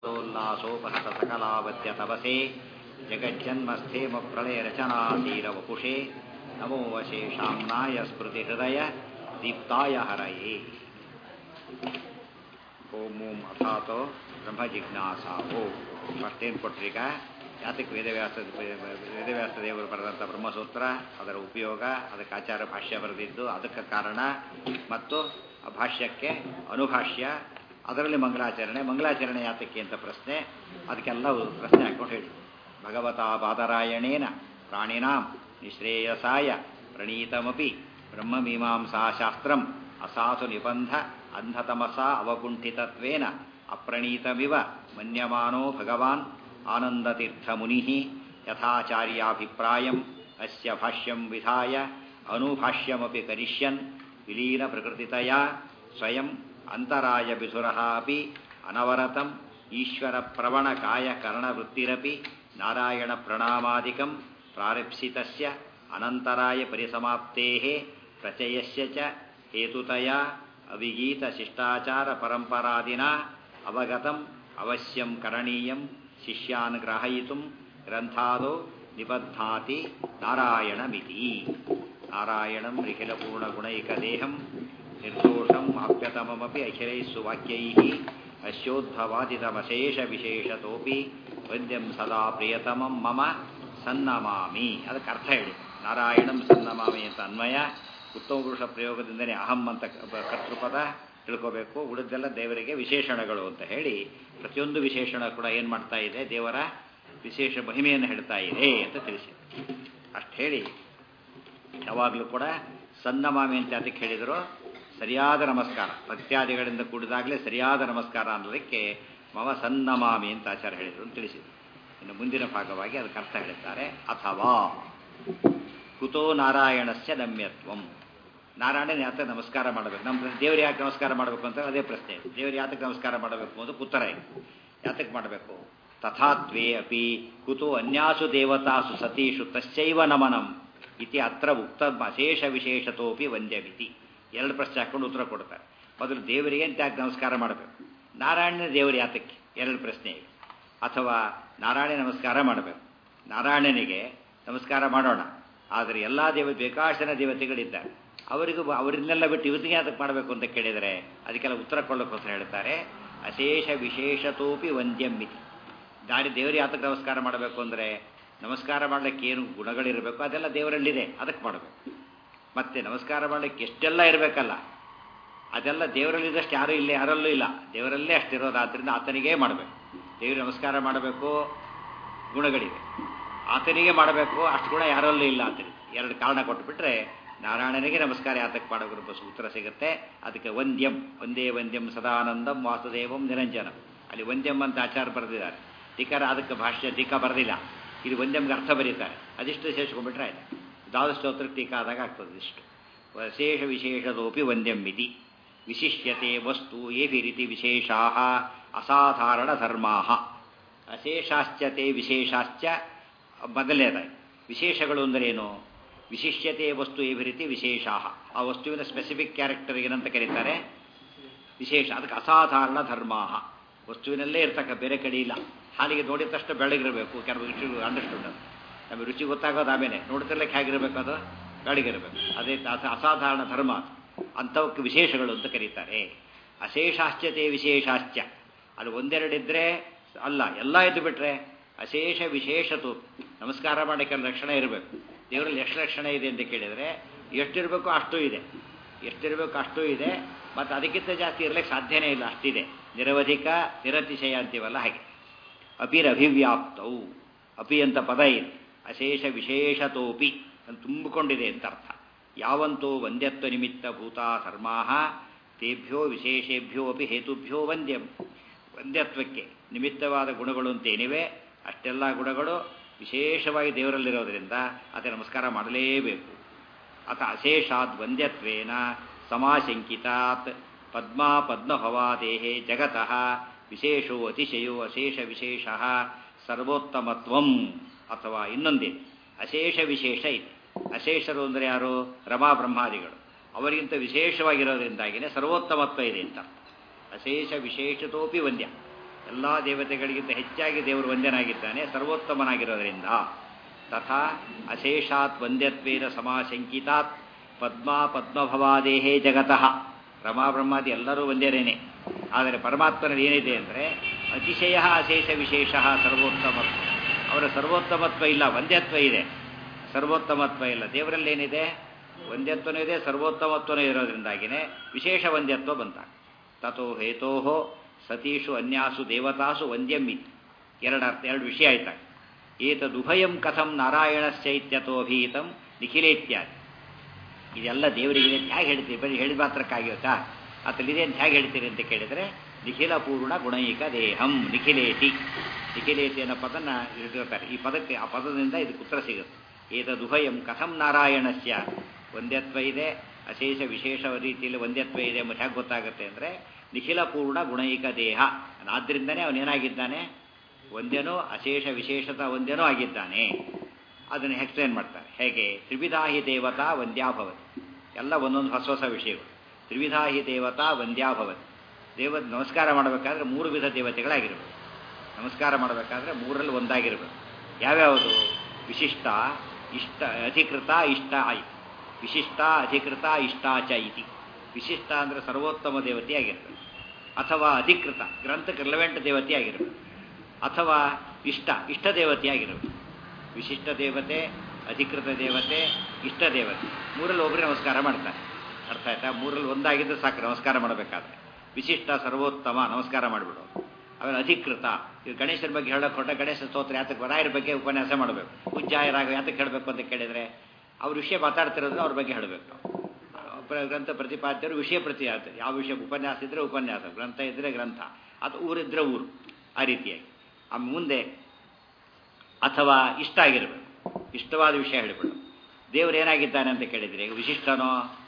सोल्लासोपहत सकलावत्य तपसे जगज्जन्मस्थेम प्रलयरचनातीरवपुषे नमो वशेषाम्नाय स्मृतिहृदय दीप्ताय हरये ಓಂ ಓಂ ಅಥಾತೋ ಬ್ರಹ್ಮ ಜಿಜ್ಞಾಸಾವೋ ಫಸ್ಟೇನು ಕೊಟ್ರೀಗ ಯಾತಕ್ಕೆ ವೇದವ್ಯಾಸ ವೇದವ್ಯಾಸ ದೇವರು ಬರೆದಂಥ ಬ್ರಹ್ಮಸೂತ್ರ ಅದರ ಉಪಯೋಗ ಅದಕ್ಕೆ ಆಚಾರ ಭಾಷ್ಯ ಬರೆದಿದ್ದು ಅದಕ್ಕೆ ಕಾರಣ ಮತ್ತು ಆ ಭಾಷ್ಯಕ್ಕೆ ಅನುಭಾಷ್ಯ ಅದರಲ್ಲಿ ಮಂಗಲಾಚರಣೆ ಮಂಗಲಾಚರಣೆ ಯಾತಕ್ಕೆ ಅಂತ ಪ್ರಶ್ನೆ ಅದಕ್ಕೆಲ್ಲ ಪ್ರಶ್ನೆ ಹಾಕೊಂಡು ಹೇಳಿ ಭಗವತಾ ಬಾದರಾಯಣೇನ ಪ್ರಾಣಿನಾಂ ನಿಶ್ರೇಯಸಾಯ ಪ್ರಣೀತಮಪಿ ಬ್ರಹ್ಮಮೀಮಾಂಸಾ ಶಾಸ್ತ್ರಂ ಅಸಾಧು ನಿಬಂಧ ಅಂಧತಮಸ ಅವಗುಂಠಿತತ್ವೇನ ಅಪ್ರಣೀತಮಿವ ಮನ್ಯಮಾನೋ ಭಗವಾನ್ ಆನಂದತೀರ್ಥಮುನಿ ಯಥಾಚಾರ್ಯಾಭಿಪ್ರಾಯಂ ಅಸ್ಯ ಭಾಷ್ಯಂ ವಿಧಾಯ ಅನುಭಾಷ್ಯಮಪಿ ಕರಿಷ್ಯನ್ ವಿಲೀನ ಪ್ರಕೃತಿತಯ ಸ್ವಯಂ ಅಂತರಾಯ ಬಿಸುರಃ ಅಪಿ ಅನವರತಂ ಈಶ್ವರ ಪ್ರವಣ ಕಾಯ ಕರ್ಣವೃತ್ತಿರಪಿ ನಾರಾಯಣ ಪ್ರಣಾಮಾದಿಕಂ ಪ್ರಾರಪ್ಸಿತಸ್ಯ ಅನಂತರಾಯ ಪರಿಸಮಾಪ್ತೇಃ ಪ್ರಚಯಸ್ಯ ಚ ಹೇತುತಯ ಅವಿಗೀತ ಶಿಷ್ಟಾಚಾರ ಪರಂಪರಾದಿನ ಅವಗತಂ ಅವಶ್ಯಂ ಕರಣೀಯಂ ಶಿಷ್ಯಾನ್ ಗ್ರಹಯಿತು ಗ್ರಂಥಾದೋ ನಿಬದ್ಧಾತಿ ನಾರಾಯಣಮಿತಿ ನಾರಾಯಣಂ ನಿಖಿಲಪೂರ್ಣಗುಣೈಕದೇಹಂ ನಿರ್ದೋಷಂ ಆಪ್ಯತಮಮಪಿ ಅಖಿಲೈಃ ಸುವಾಕ್ಯೈಃ ಅಶ್ಯೋದ್ಭವಾದಿತಮಶೇಷವಿಶೇಷತೋಪಿ ವಂದ್ಯಂ ಸದಾ ಪ್ರಿಯತಮಂ ಮಮ ಸನ್ನಮಾಮಿ ಅದಕ್ಕೆ ಅರ್ಥ ಹೇಳಿ ನಾರಾಯಣಂ ಸನ್ನಮಾಮಿ ಅಂತ ಅನ್ವಯ ಉತ್ತಮ ಪುರುಷ ಪ್ರಯೋಗದಿಂದನೇ ಅಹಂ ಅಂತ ಕರ್ತೃಪದ ತಿಳ್ಕೋಬೇಕು ಉಳಿದೆಲ್ಲ ದೇವರಿಗೆ ವಿಶೇಷಣಗಳು ಅಂತ ಹೇಳಿ ಪ್ರತಿಯೊಂದು ವಿಶೇಷಣ ಕೂಡ ಏನು ಮಾಡ್ತಾ ಇದೆ ದೇವರ ವಿಶೇಷ ಮಹಿಮೆಯನ್ನು ಹೇಳ್ತಾ ಇದೆ ಅಂತ ತಿಳಿಸಿ ಅಷ್ಟು ಹೇಳಿ ಯಾವಾಗಲೂ ಕೂಡ ಸನ್ನಮಾಮಿ ಅಂತ ಅದಕ್ಕೆ ಹೇಳಿದರು ಸರಿಯಾದ ನಮಸ್ಕಾರ ಭಕ್ತ್ಯಾದಿಗಳಿಂದ ಕೂಡಿದಾಗಲೇ ಸರಿಯಾದ ನಮಸ್ಕಾರ ಅನ್ನೋದಕ್ಕೆ ಮಮ ಸನ್ನಮಾಮಿ ಅಂತ ಆಚಾರ ಹೇಳಿದರು ಅಂತ ತಿಳಿಸಿದರು ಇನ್ನು ಮುಂದಿನ ಭಾಗವಾಗಿ ಅದಕ್ಕೆ ಅರ್ಥ ಹೇಳಿದ್ದಾರೆ ಅಥವಾ ಕುತೋ ನಾರಾಯಣಸ್ಯ ನಮ್ಯತ್ವಂ ನಾರಾಯಣನ ಯಾತಕ್ಕೆ ನಮಸ್ಕಾರ ಮಾಡಬೇಕು ನಮ್ಮ ದೇವ್ರು ಯಾಕೆ ನಮಸ್ಕಾರ ಮಾಡಬೇಕು ಅಂತ ಅದೇ ಪ್ರಶ್ನೆ ದೇವ್ರು ಯಾತಕ್ಕೆ ನಮಸ್ಕಾರ ಮಾಡಬೇಕು ಅಂತ ಉತ್ತರ ಇದೆ ಯಾತಕ್ಕೆ ಮಾಡಬೇಕು ತಥಾತ್ವೇ ಅಪಿ ಕುತೋ ಅನ್ಯಾಸು ದೇವತಾಸು ಸತೀಷು ತಶ್ಚೈವ ನಮನಂ ಇತಿ ಅತ್ರ ಉಕ್ತ ಅಶೇಷ ವಿಶೇಷತೋಪಿ ವಂದ್ಯವಿತಿ ಎರಡು ಪ್ರಶ್ನೆ ಹಾಕೊಂಡು ಉತ್ತರ ಕೊಡ್ತಾರೆ ಮೊದಲು ದೇವರಿಗೆ ಅಂತ ಯಾಕೆ ನಮಸ್ಕಾರ ಮಾಡಬೇಕು ನಾರಾಯಣನ ದೇವರು ಯಾತಕ್ಕೆ ಎರಡು ಪ್ರಶ್ನೆ ಇವೆ ಅಥವಾ ನಾರಾಯಣ ನಮಸ್ಕಾರ ಮಾಡಬೇಕು ನಾರಾಯಣನಿಗೆ ನಮಸ್ಕಾರ ಮಾಡೋಣ ಆದರೆ ಎಲ್ಲ ದೇವ ಬೇಕಾಷ್ಟು ದೇವತೆಗಳಿದ್ದಾರೆ ಅವರಿಗೂ ಅವರನ್ನೆಲ್ಲ ಬಿಟ್ಟು ಇವತ್ತಿಗೆ ಅದಕ್ಕೆ ಮಾಡಬೇಕು ಅಂತ ಕೇಳಿದರೆ ಅದಕ್ಕೆಲ್ಲ ಉತ್ತರ ಕೊಡೋಕ್ಕೋಸ್ಕರ ಹೇಳ್ತಾರೆ ಅಶೇಷ ವಿಶೇಷತೋಪಿ ವಂದ್ಯಮಿತಿ ದಾರಿ ದೇವರು ಯಾತಕ್ಕೆ ನಮಸ್ಕಾರ ಮಾಡಬೇಕು ಅಂದರೆ ನಮಸ್ಕಾರ ಮಾಡಲಿಕ್ಕೆ ಏನು ಗುಣಗಳಿರಬೇಕು ಅದೆಲ್ಲ ದೇವರಲ್ಲಿದೆ ಅದಕ್ಕೆ ಮಾಡಬೇಕು ಮತ್ತೆ ನಮಸ್ಕಾರ ಮಾಡಲಿಕ್ಕೆ ಎಷ್ಟೆಲ್ಲ ಇರಬೇಕಲ್ಲ ಅದೆಲ್ಲ ದೇವರಲ್ಲಿದ್ದಷ್ಟು ಯಾರೂ ಇಲ್ಲ ಯಾರಲ್ಲೂ ಇಲ್ಲ ದೇವರಲ್ಲೇ ಅಷ್ಟಿರೋದಾದ್ರಿಂದ ಆತನಿಗೇ ಮಾಡಬೇಕು ದೇವರು ನಮಸ್ಕಾರ ಮಾಡಬೇಕು ಗುಣಗಳಿವೆ ಆತನಿಗೆ ಮಾಡಬೇಕು ಅಷ್ಟು ಗುಣ ಯಾರಲ್ಲೂ ಇಲ್ಲ ಆತನಿಗೆ ಎರಡು ಕಾರಣ ಕೊಟ್ಟುಬಿಟ್ರೆ ನಾರಾಯಣನಿಗೆ ನಮಸ್ಕಾರ ಯಾತಕ್ಕೆ ಮಾಡಬೇಕು ಉತ್ತರ ಸಿಗುತ್ತೆ ಅದಕ್ಕೆ ವಂದ್ಯಂ ಒಂದೇ ವಂದ್ಯಂ ಸದಾನಂದಂ ವಾಸುದೇವಂ ನಿರಂಜನಂ ಅಲ್ಲಿ ವಂದ್ಯಂ ಅಂತ ಆಚಾರ ಬರೆದಿದ್ದಾರೆ ಟೀಕಾರ ಅದಕ್ಕೆ ಭಾಷ್ಯ ಟೀಕಾ ಬರೆದಿಲ್ಲ ಇದು ವಂದ್ಯಂಗೆ ಅರ್ಥ ಬರೀತಾರೆ ಅದಿಷ್ಟು ಸೇರಿಸ್ಕೊಂಡ್ಬಿಟ್ರೆ ಆಯ್ತು ದಾದಸ್ತೋತ್ರ ಟೀಕಾ ಆದಾಗ ಆಗ್ತದೆ ಇಷ್ಟು ವಿಶೇಷ ವಿಶೇಷದೋಪಿ ವಂದ್ಯಂ ಇತಿ ವಿಶಿಷ್ಯತೆ ವಸ್ತು ಏವಿ ರೀತಿ ವಿಶೇಷಾ ಅಸಾಧಾರಣ ಧರ್ಮಾ ಅಶೇಷಾಶ್ಚತೆ ವಿಶೇಷಾಶ್ಚ ಮೊದಲನೇದಾಗಿ ವಿಶೇಷಗಳು ಅಂದರೇನು ವಿಶಿಷ್ಯತೆ ವಸ್ತು ಏವಿ ರೀತಿ ವಿಶೇಷಾ ಆ ವಸ್ತುವಿನ ಸ್ಪೆಸಿಫಿಕ್ ಕ್ಯಾರೆಕ್ಟರ್ ಏನಂತ ಕರೀತಾರೆ ವಿಶೇಷ ಅದಕ್ಕೆ ಅಸಾಧಾರಣ ಧರ್ಮ ವಸ್ತುವಿನಲ್ಲೇ ಇರ್ತಕ್ಕ ಬೇರೆ ಕಡೆ ಇಲ್ಲ ಹಾಲಿಗೆ ನೋಡಿದ ತಕ್ಷಣ ಬೆಳಗಿರಬೇಕು ಕೆಲವು ರುಚಿ ಅಂಡರ್ಸ್ಟುಂಡ್ ನಮಗೆ ರುಚಿ ಗೊತ್ತಾಗೋದು ಆಮೇಲೆ ನೋಡ್ತಿರ್ಲಿಕ್ಕೆ ಹೇಗಿರಬೇಕು ಅದು ಬೆಳಗಿರಬೇಕು ಅದೇ ಅಸಾಧಾರಣ ಧರ್ಮ ಅಂಥವಕ್ಕೆ ವಿಶೇಷಗಳು ಅಂತ ಕರೀತಾರೆ ಅಶೇಷಾಶ್ಚತೆ ವಿಶೇಷಾಶ್ಚ ಅಲ್ಲಿ ಒಂದೆರಡಿದ್ರೆ ಅಲ್ಲ ಎಲ್ಲ ಇದ್ದು ಬಿಟ್ರೆ ಅಶೇಷ ವಿಶೇಷತು ನಮಸ್ಕಾರ ಮಾಡೋಕ್ಕೆ ಲಕ್ಷಣ ಇರಬೇಕು ದೇವರಲ್ಲಿ ಎಷ್ಟು ಲಕ್ಷಣ ಇದೆ ಅಂತ ಕೇಳಿದರೆ ಎಷ್ಟಿರಬೇಕು ಅಷ್ಟು ಇದೆ ಎಷ್ಟಿರಬೇಕು ಅಷ್ಟು ಇದೆ ಮತ್ತು ಅದಕ್ಕಿಂತ ಜಾಸ್ತಿ ಇರಲಿಕ್ಕೆ ಸಾಧ್ಯನೇ ಇಲ್ಲ ಅಷ್ಟಿದೆ ನಿರವಧಿಕ ನಿರತಿಶಯ ಅಂತೀವಲ್ಲ ಹಾಗೆ ಅಪಿರಭಿವ್ಯಾಪ್ತವು ಅಪಿ ಅಂತ ಪದ ಇದೆ ಅಶೇಷ ವಿಶೇಷತೋಪಿ ಅಂತ ತುಂಬಿಕೊಂಡಿದೆ ಅಂತ ಅರ್ಥ ಯಾವಂತೋ ವಂದ್ಯತ್ವ ನಿಮಿತ್ತ ಭೂತಾ ಧರ್ಮಾ ತೇಭ್ಯೋ ವಿಶೇಷೇಭ್ಯೋ ಅಪಿ ಹೇತುಭ್ಯೋ ವಂದ್ಯಂ ವಂದ್ಯತ್ವಕ್ಕೆ ನಿಮಿತ್ತವಾದ ಗುಣಗಳು ಅಂತೇನಿವೆ ಅಷ್ಟೆಲ್ಲ ಗುಣಗಳು ವಿಶೇಷವಾಗಿ ದೇವರಲ್ಲಿರೋದರಿಂದ ಅದೇ ನಮಸ್ಕಾರ ಮಾಡಲೇಬೇಕು ಅಥ ಅಶೇಷಾದ್ ವಂದ್ಯತ್ವೇನ ಸಮಾಶಂಕಿತಾತ್ ಪದ್ಮಾ ಪದ್ಮಭವಾದೇಹೇ ಜಗತಃ ವಿಶೇಷೋ ಅತಿಶಯೋ ಅಶೇಷ ವಿಶೇಷ ಸರ್ವೋತ್ತಮತ್ವಂ ಅಥವಾ ಇನ್ನೊಂದೇ ಅಶೇಷ ವಿಶೇಷ ಇದೆ ಅಶೇಷರು ಅಂದರೆ ಯಾರು ರಮಾ ಬ್ರಹ್ಮಾದಿಗಳು ಅವರಿಗಿಂತ ವಿಶೇಷವಾಗಿರೋದ್ರಿಂದಾಗಿನೇ ಸರ್ವೋತ್ತಮತ್ವ ಇದೆ ಅಂತ ಅಶೇಷ ವಿಶೇಷತೋಪಿ ವಂದ್ಯ ಎಲ್ಲ ದೇವತೆಗಳಿಗಿಂತ ಹೆಚ್ಚಾಗಿ ದೇವರು ವಂದ್ಯನಾಗಿದ್ದಾನೆ ಸರ್ವೋತ್ತಮನಾಗಿರೋದ್ರಿಂದ ತಥಾ ಅಶೇಷಾತ್ ವಂದ್ಯತ್ವೇನ ಸಮಾಶಂಕಿತಾತ್ ಪದ್ಮಾ ಪದ್ಮಭವಾದೇಹೇ ಜಗತಃ ರಮಾ ಬ್ರಹ್ಮಾದಿ ಎಲ್ಲರೂ ವಂದ್ಯರೇನೆ ಆದರೆ ಪರಮಾತ್ಮನಲ್ಲಿ ಏನಿದೆ ಅಂದರೆ ಅತಿಶಯ ಅಶೇಷ ವಿಶೇಷ ಸರ್ವೋತ್ತಮ ಅವರ ಸರ್ವೋತ್ತಮತ್ವ ಇಲ್ಲ ವಂದ್ಯತ್ವ ಇದೆ ಸರ್ವೋತ್ತಮತ್ವ ಇಲ್ಲ ದೇವರಲ್ಲಿ ಏನಿದೆ ವಂದ್ಯತ್ವನೂ ಇದೆ ಸರ್ವೋತ್ತಮತ್ವನೂ ಇರೋದ್ರಿಂದಾಗಿನೇ ವಿಶೇಷ ವಂದ್ಯತ್ವ ಬಂತ ತಥೋ ಹೇತೋ ಸತೀಷು ಅನ್ಯಾಸು ದೇವತಾಸು ವಂದ್ಯಮಿತ್ ಎರಡು ಅರ್ಥ ಎರಡು ವಿಷಯ ಆಯ್ತಾಗ ಏತದುಭಯಂ ಕಥಂ ನಾರಾಯಣಶ್ಚೈತ್ಯತೋಭೀತಂ ನಿಖಿಲೇತ್ಯಾದಿ ಇದೆಲ್ಲ ದೇವರಿಗೆ ಹೇಗೆ ಹೇಳ್ತೀರಿ ಬರೀ ಹೇಳಿದ ಮಾತ್ರಕ್ಕಾಗಿರುತ್ತಾ ಅತಲ್ಲಿದೆ ಅಂತ ಹೇಗೆ ಹೇಳ್ತೀರಿ ಅಂತ ಕೇಳಿದರೆ ನಿಖಿಲ ಪೂರ್ಣ ಗುಣೈಕ ದೇಹಂ ನಿಖಿಲೇತಿ ನಿಖಿಲೇತಿ ಅನ್ನೋ ಪದನ ಇಟ್ಟಿರ್ತಾರೆ ಈ ಪದಕ್ಕೆ ಆ ಪದದಿಂದ ಇದಕ್ಕೆ ಉತ್ತರ ಸಿಗುತ್ತೆ ಏತದುಭಯಂ ಕಥಂ ನಾರಾಯಣಸ್ಯ ಒಂದ್ಯತ್ವ ಇದೆ ಅಶೇಷ ವಿಶೇಷ ರೀತಿಯಲ್ಲಿ ಒಂದ್ಯತ್ವ ಇದೆ ಎಂಬುದು ಹೇಗೆ ಗೊತ್ತಾಗುತ್ತೆ ಅಂದರೆ ನಿಖಿಲ ಪೂರ್ಣ ಗುಣೈಕ ದೇಹ ಆದ್ದರಿಂದನೇ ಅವನೇನಾಗಿದ್ದಾನೆ ಒಂದ್ಯನೂ ಅಶೇಷ ವಿಶೇಷತ ಒಂದ್ಯನೂ ಆಗಿದ್ದಾನೆ ಅದನ್ನು ಎಕ್ಸ್ಪ್ಲೇನ್ ಮಾಡ್ತಾರೆ ಹೇಗೆ ತ್ರಿವಿಧಾಹಿ ದೇವತಾ ವಂದ್ಯಾಭವತಿ ಎಲ್ಲ ಒಂದೊಂದು ಹೊಸ ಹೊಸ ವಿಷಯಗಳು ತ್ರಿವಿಧಾಹಿ ದೇವತಾ ವಂದ್ಯಾಭವತಿ ದೇವ ನಮಸ್ಕಾರ ಮಾಡಬೇಕಾದ್ರೆ ಮೂರು ವಿಧ ದೇವತೆಗಳಾಗಿರಬೇಕು ನಮಸ್ಕಾರ ಮಾಡಬೇಕಾದ್ರೆ ಮೂರಲ್ಲಿ ಒಂದಾಗಿರಬೇಕು ಯಾವ್ಯಾವುದು ವಿಶಿಷ್ಟ ಇಷ್ಟ ಅಧಿಕೃತ ಇಷ್ಟ ಐ ವಿಶಿಷ್ಟ ಅಧಿಕೃತ ಇಷ್ಟಾಚ ಇತಿ ವಿಶಿಷ್ಟ ಅಂದರೆ ಸರ್ವೋತ್ತಮ ದೇವತೆಯಾಗಿರಬೇಕು ಅಥವಾ ಅಧಿಕೃತ ಗ್ರಂಥಕ್ಕೆ ರಿಲೆವೆಂಟ್ ದೇವತೆಯಾಗಿರಬೇಕು ಅಥವಾ ಇಷ್ಟ ಇಷ್ಟ ದೇವತೆಯಾಗಿರಬೇಕು ವಿಶಿಷ್ಟ ದೇವತೆ ಅಧಿಕೃತ ದೇವತೆ ಇಷ್ಟ ದೇವತೆ ಮೂರಲ್ಲಿ ಒಬ್ಬರೇ ನಮಸ್ಕಾರ ಮಾಡ್ತಾರೆ ಅರ್ಥ ಆಯ್ತಾ ಮೂರಲ್ಲಿ ಒಂದಾಗಿದ್ದು ಸಾಕು ನಮಸ್ಕಾರ ಮಾಡಬೇಕಾದ್ರೆ ವಿಶಿಷ್ಟ ಸರ್ವೋತ್ತಮ ನಮಸ್ಕಾರ ಮಾಡಿಬಿಡು ಆಮೇಲೆ ಅಧಿಕೃತ ಈಗ ಗಣೇಶನ ಬಗ್ಗೆ ಹೇಳೋಕೆ ಹೊರಟ ಗಣೇಶ ಸ್ತೋತ್ರ ಯಾತಕ್ಕೆ ರಾಯರ ಬಗ್ಗೆ ಉಪನ್ಯಾಸ ಮಾಡಬೇಕು ಉಜ್ಜಾಯರಾಗ ಯಾತಕ್ಕೆ ಹೇಳಬೇಕು ಅಂತ ಕೇಳಿದರೆ ಅವ್ರ ವಿಷಯ ಮಾತಾಡ್ತಿರೋದ್ರೆ ಅವ್ರ ಬಗ್ಗೆ ಹೇಳಬೇಕು ನಾವು ಗ್ರಂಥ ಪ್ರತಿಪಾದ್ಯರು ವಿಷಯ ಪ್ರತಿ ಯಾವ ವಿಷಯ ಉಪನ್ಯಾಸ ಇದ್ದರೆ ಉಪನ್ಯಾಸ ಗ್ರಂಥ ಇದ್ದರೆ ಗ್ರಂಥ ಅದು ಊರಿದ್ರೆ ಊರು ಆ ರೀತಿಯಾಗಿ ಆಮೇಲೆ ಮುಂದೆ ಅಥವಾ ಇಷ್ಟ ಆಗಿರಬೇಕು ಇಷ್ಟವಾದ ವಿಷಯ ಹೇಳಿಬಿಡು ದೇವರು ಏನಾಗಿದ್ದಾನೆ ಅಂತ ಕೇಳಿದರೆ ವಿಶಿಷ್ಟನೋ